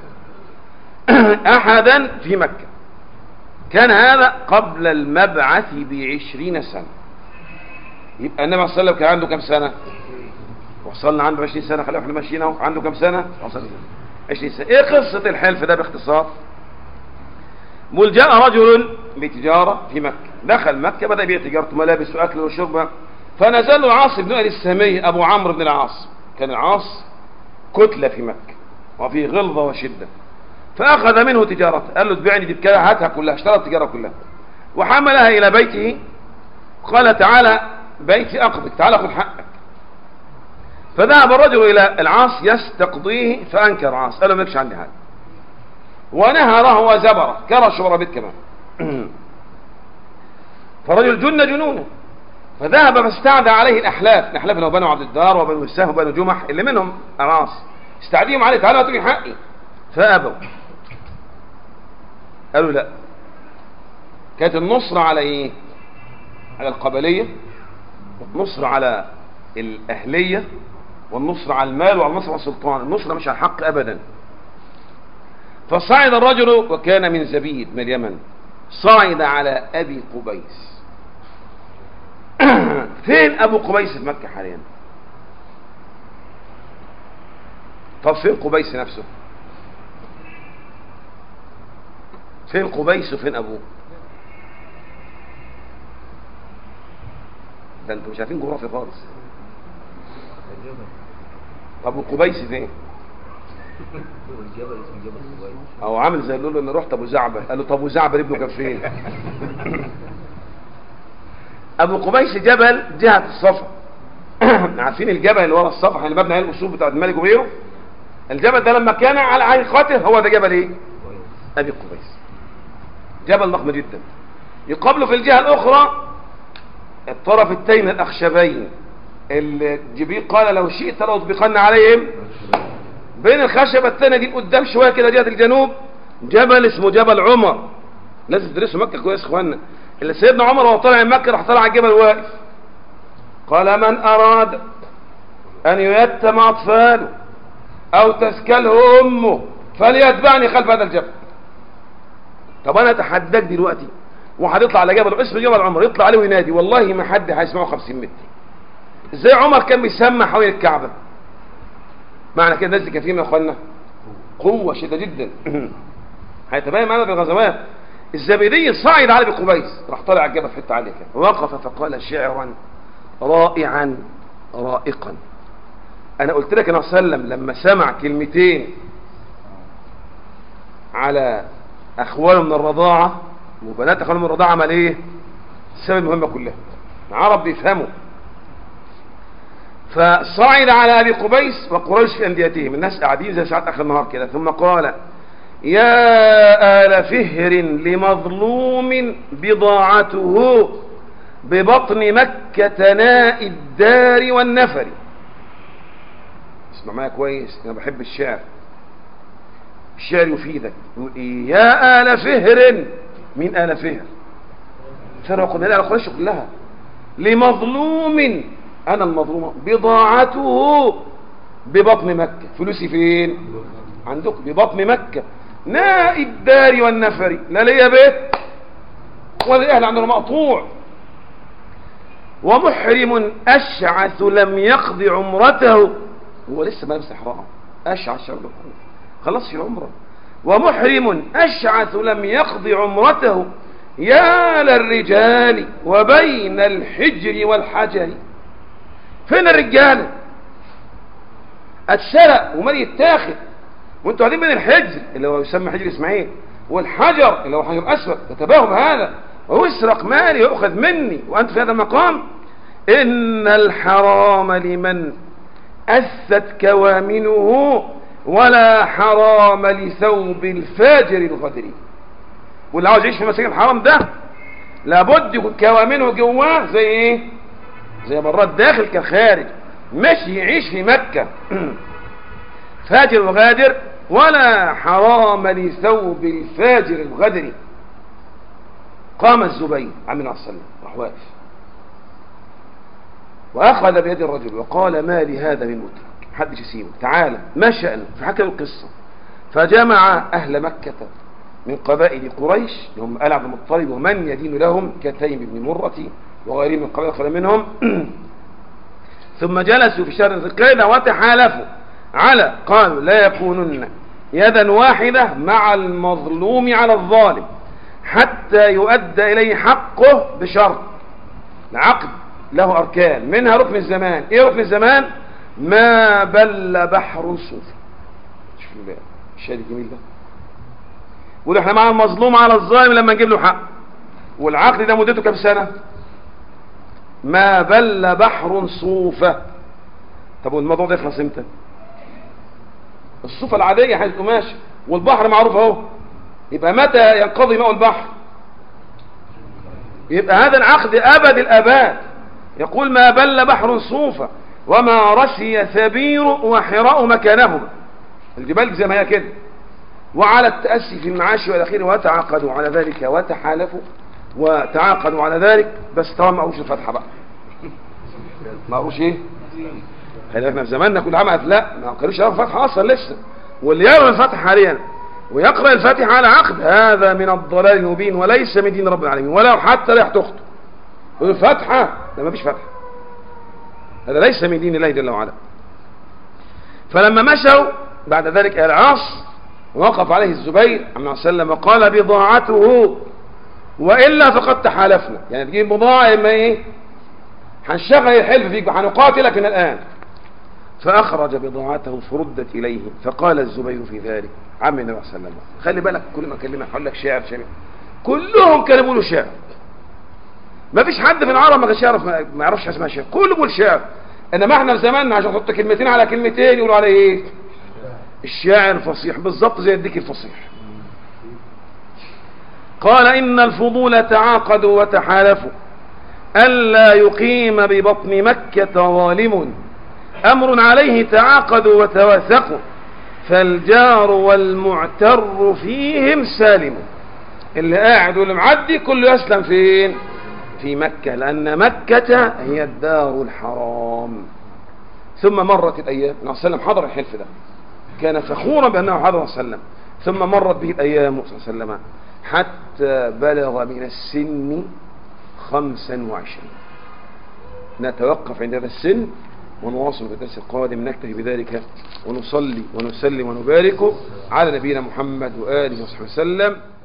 احدا في مكه كان هذا قبل المبعث بعشرين سنة يبقى النبي صلى الله عليه وسلم كان عنده كم سنة وصلنا عنده عشرين سنة خلينا احنا ماشيين اهو عنده كم سنة وصلنا عشرين سنة ايه قصة الحلف ده باختصار مول جاء رجل بتجارة في مكة دخل مكة بدأ يبيع تجارته ملابس وأكل وشرب فنزل له العاص بن أهل السامي أبو عمرو بن العاص كان العاص كتلة في مكة وفيه غلظة وشدة فأخذ منه تجارته قال له تبيعني دي بكذا هاتها كلها اشترى التجارة كلها وحملها إلى بيته قال تعالى بيتي أقضك تعالى خذ حقك فذهب الرجل إلى العاص يستقضيه فأنكر العاص قال له مالكش عندي حاجة ونهره وزبره كرش ورا بيت كمان فرجل جن جنونه فذهب فاستعدى عليه الأحلاف الأحلاف اللي هو بنو عبد الدار وبنو السهم وبنو جمح اللي منهم العاص استعديهم عليه تعالى هاتوا لي حقي فأبوا قالوا لا كانت النصرة على ايه على القبلية والنصرة على الأهلية والنصرة على المال والنصرة على السلطان النصرة مش على الحق أبدا فصعد الرجل وكان من زبيد من اليمن صعد على أبي قبيس فين أبو قبيس في مكة حاليا طب فين قبيس نفسه فين قبيس وفين ابوه ده انتوا مش عارفين جغرافيا خالص طب وقبيس فين والجبل اسمه جبل السويد او عامل زي اللي يقول له انا رحت ابو زعبل قال له طب ابو زعبل ابنه كان فين ابو قبيس جبل جهه الصفا عارفين الجبل اللي ورا الصفا اللي مبني عليه الاصول بتاع الملك وغيره الجبل ده لما كان على حقيقته هو ده جبل ايه ابي قبيس جبل ضخم جدا يقابله في الجهه الاخرى الطرف التين الاخشبين اللي جبريل قال لو شئت لاطبقن عليهم بين الخشبة الثانية دي قدام شوية كده جهة الجنوب جبل اسمه جبل عمر لازم تدرسوا مكة كويس يا اخوانا اللي سيدنا عمر وهو طالع من مكة راح طالع على الجبل واقف قال من أراد أن ييتم أطفاله أو تسكله أمه فليتبعني خلف هذا الجبل طب أنا أتحداك دلوقتي واحد يطلع على جبل اسمه جبل عمر يطلع عليه وينادي والله ما حد هيسمعه 50 متر ازاي عمر كان بيسمع حوالين الكعبة معنى كده الناس دي كان فيهم يا اخوانا قوة شديدة جدا هيتبين معنا في الغزوات الزبيدي صعد على ابي قبيس راح طالع الجبل في حته عاليه كده وقف فقال شعرا رائعا رائقا انا قلت لك انا وسلم لما سمع كلمتين على اخواله من الرضاعه وبنات اخواله من الرضاعه عمل ايه السبب المهمه كلها العرب بيفهموا فصعد على ابي قبيس وقريش في انديتهم الناس قاعدين زي ساعات اخر النهار كده ثم قال يا آل فهر لمظلوم بضاعته ببطن مكة ناء الدار والنفر اسمع معايا كويس انا بحب الشعر الشعر يفيدك يقول ايه يا آل فهر مين آل فهر فهر قلنا لا قريش كلها لمظلوم انا المظلومة بضاعته ببطن مكة فلوسي فين عندك ببطن مكة ناء الدار والنفر لا ليا بيت ولا الاهل عندنا مقطوع ومحرم اشعث لم يقضي عمرته هو لسه ما لبس احرام اشعث شرب خلص العمره ومحرم اشعث لم يقضي عمرته يا للرجال وبين الحجر والحجر فين الرجال اتسرق ومال يتاخد وانتوا قاعدين بين الحجر اللي هو يسمى حجر اسماعيل والحجر اللي هو حجر اسود تتباهوا بهذا وهو يسرق مالي يؤخذ مني وانت في هذا المقام ان الحرام لمن اثت كوامنه ولا حرام لثوب الفاجر الغدري واللي عاوز يعيش في مسجد الحرام ده لابد يكون كوامنه جواه زي ايه زي مرات داخل كخارج مش يعيش في مكة فاجر وغادر ولا حرام لثوب الفاجر الغدر قام الزبير عمنا عليه السلام راح واقف واخذ بيد الرجل وقال ما لهذا من مترك محدش يسيبه تعالى ما شأنه فحكى القصة فجمع اهل مكة من قبائل قريش هم آل عبد المطلب ومن يدين لهم كتيم بن مرة وغيرهم من قبائل أخرى منهم ثم جلسوا في شهر ذي القعدة وتحالفوا على قالوا لا يكونن يدا واحدة مع المظلوم على الظالم حتى يؤدى إليه حقه بشرط العقد له أركان منها ركن الزمان إيه ركن الزمان ما بل بحر صوفي شوفوا الشيء الجميل ده يقول احنا مع المظلوم على الظالم لما نجيب له حق والعقد ده مدته كام سنة ما بل بحر صوفة طب والموضوع ده يخلص امتى الصوفة العادية حيث ماشي والبحر معروف اهو يبقى متى ينقضي ماء البحر يبقى هذا العقد ابد الاباد يقول ما بل بحر صوفة وما رسي ثبير وحراء مكانهما الجبال زي ما هي كده وعلى التأسي في المعاش والى اخره وتعاقدوا على ذلك وتحالفوا وتعاقدوا على ذلك بس طبعا ما قروش الفتحة بقى ما قروش ايه خلي بالك في زماننا كل عام لا ما قروش يقرأ الفتحة اصلا لسه واللي يقرأ الفتحة حاليا ويقرأ الفاتحة على عقد هذا من الضلال المبين وليس من دين رب العالمين ولا حتى ريح تخته الفتحة لا ما فيش فتحة هذا ليس من دين الله جل وعلا فلما مشوا بعد ذلك إلى العاص وقف عليه الزبير عم وسلم وقال بضاعته وإلا فقد تحالفنا يعني تجيب بضاعة إما إيه هنشغل الحلف فيك هنقاتلك من الآن فأخرج بضاعته فردت إليه فقال الزبير في ذلك عم النبي صلى الله عليه وسلم خلي بالك كل ما أكلمك هقول لك شعر شعر كلهم كانوا بيقولوا شعر ما فيش حد في العرب ما كانش يعرف ما يعرفش اسمها شعر كله بيقول شعر انما احنا في زماننا عشان نحط كلمتين على كلمتين يقولوا عليه ايه الشاعر الفصيح بالظبط زي الديك الفصيح قال إن الفضول تعاقدوا وتحالفوا ألا يقيم ببطن مكة ظالم أمر عليه تعاقدوا وتواثقوا فالجار والمعتر فيهم سالم اللي قاعد واللي معدي كله يسلم فين في مكة لأن مكة هي الدار الحرام ثم مرت الأيام النبي صلى الله عليه وسلم حضر الحلف ده كان فخورا بأنه حضر صلى الله عليه وسلم ثم مرت به الأيام صلى الله عليه وسلم حتى بلغ من السن خمسا وعشرين نتوقف عند هذا السن ونواصل في الدرس القادم نكتفي بذلك ونصلي ونسلم ونبارك على نبينا محمد وآله وصحبه وسلم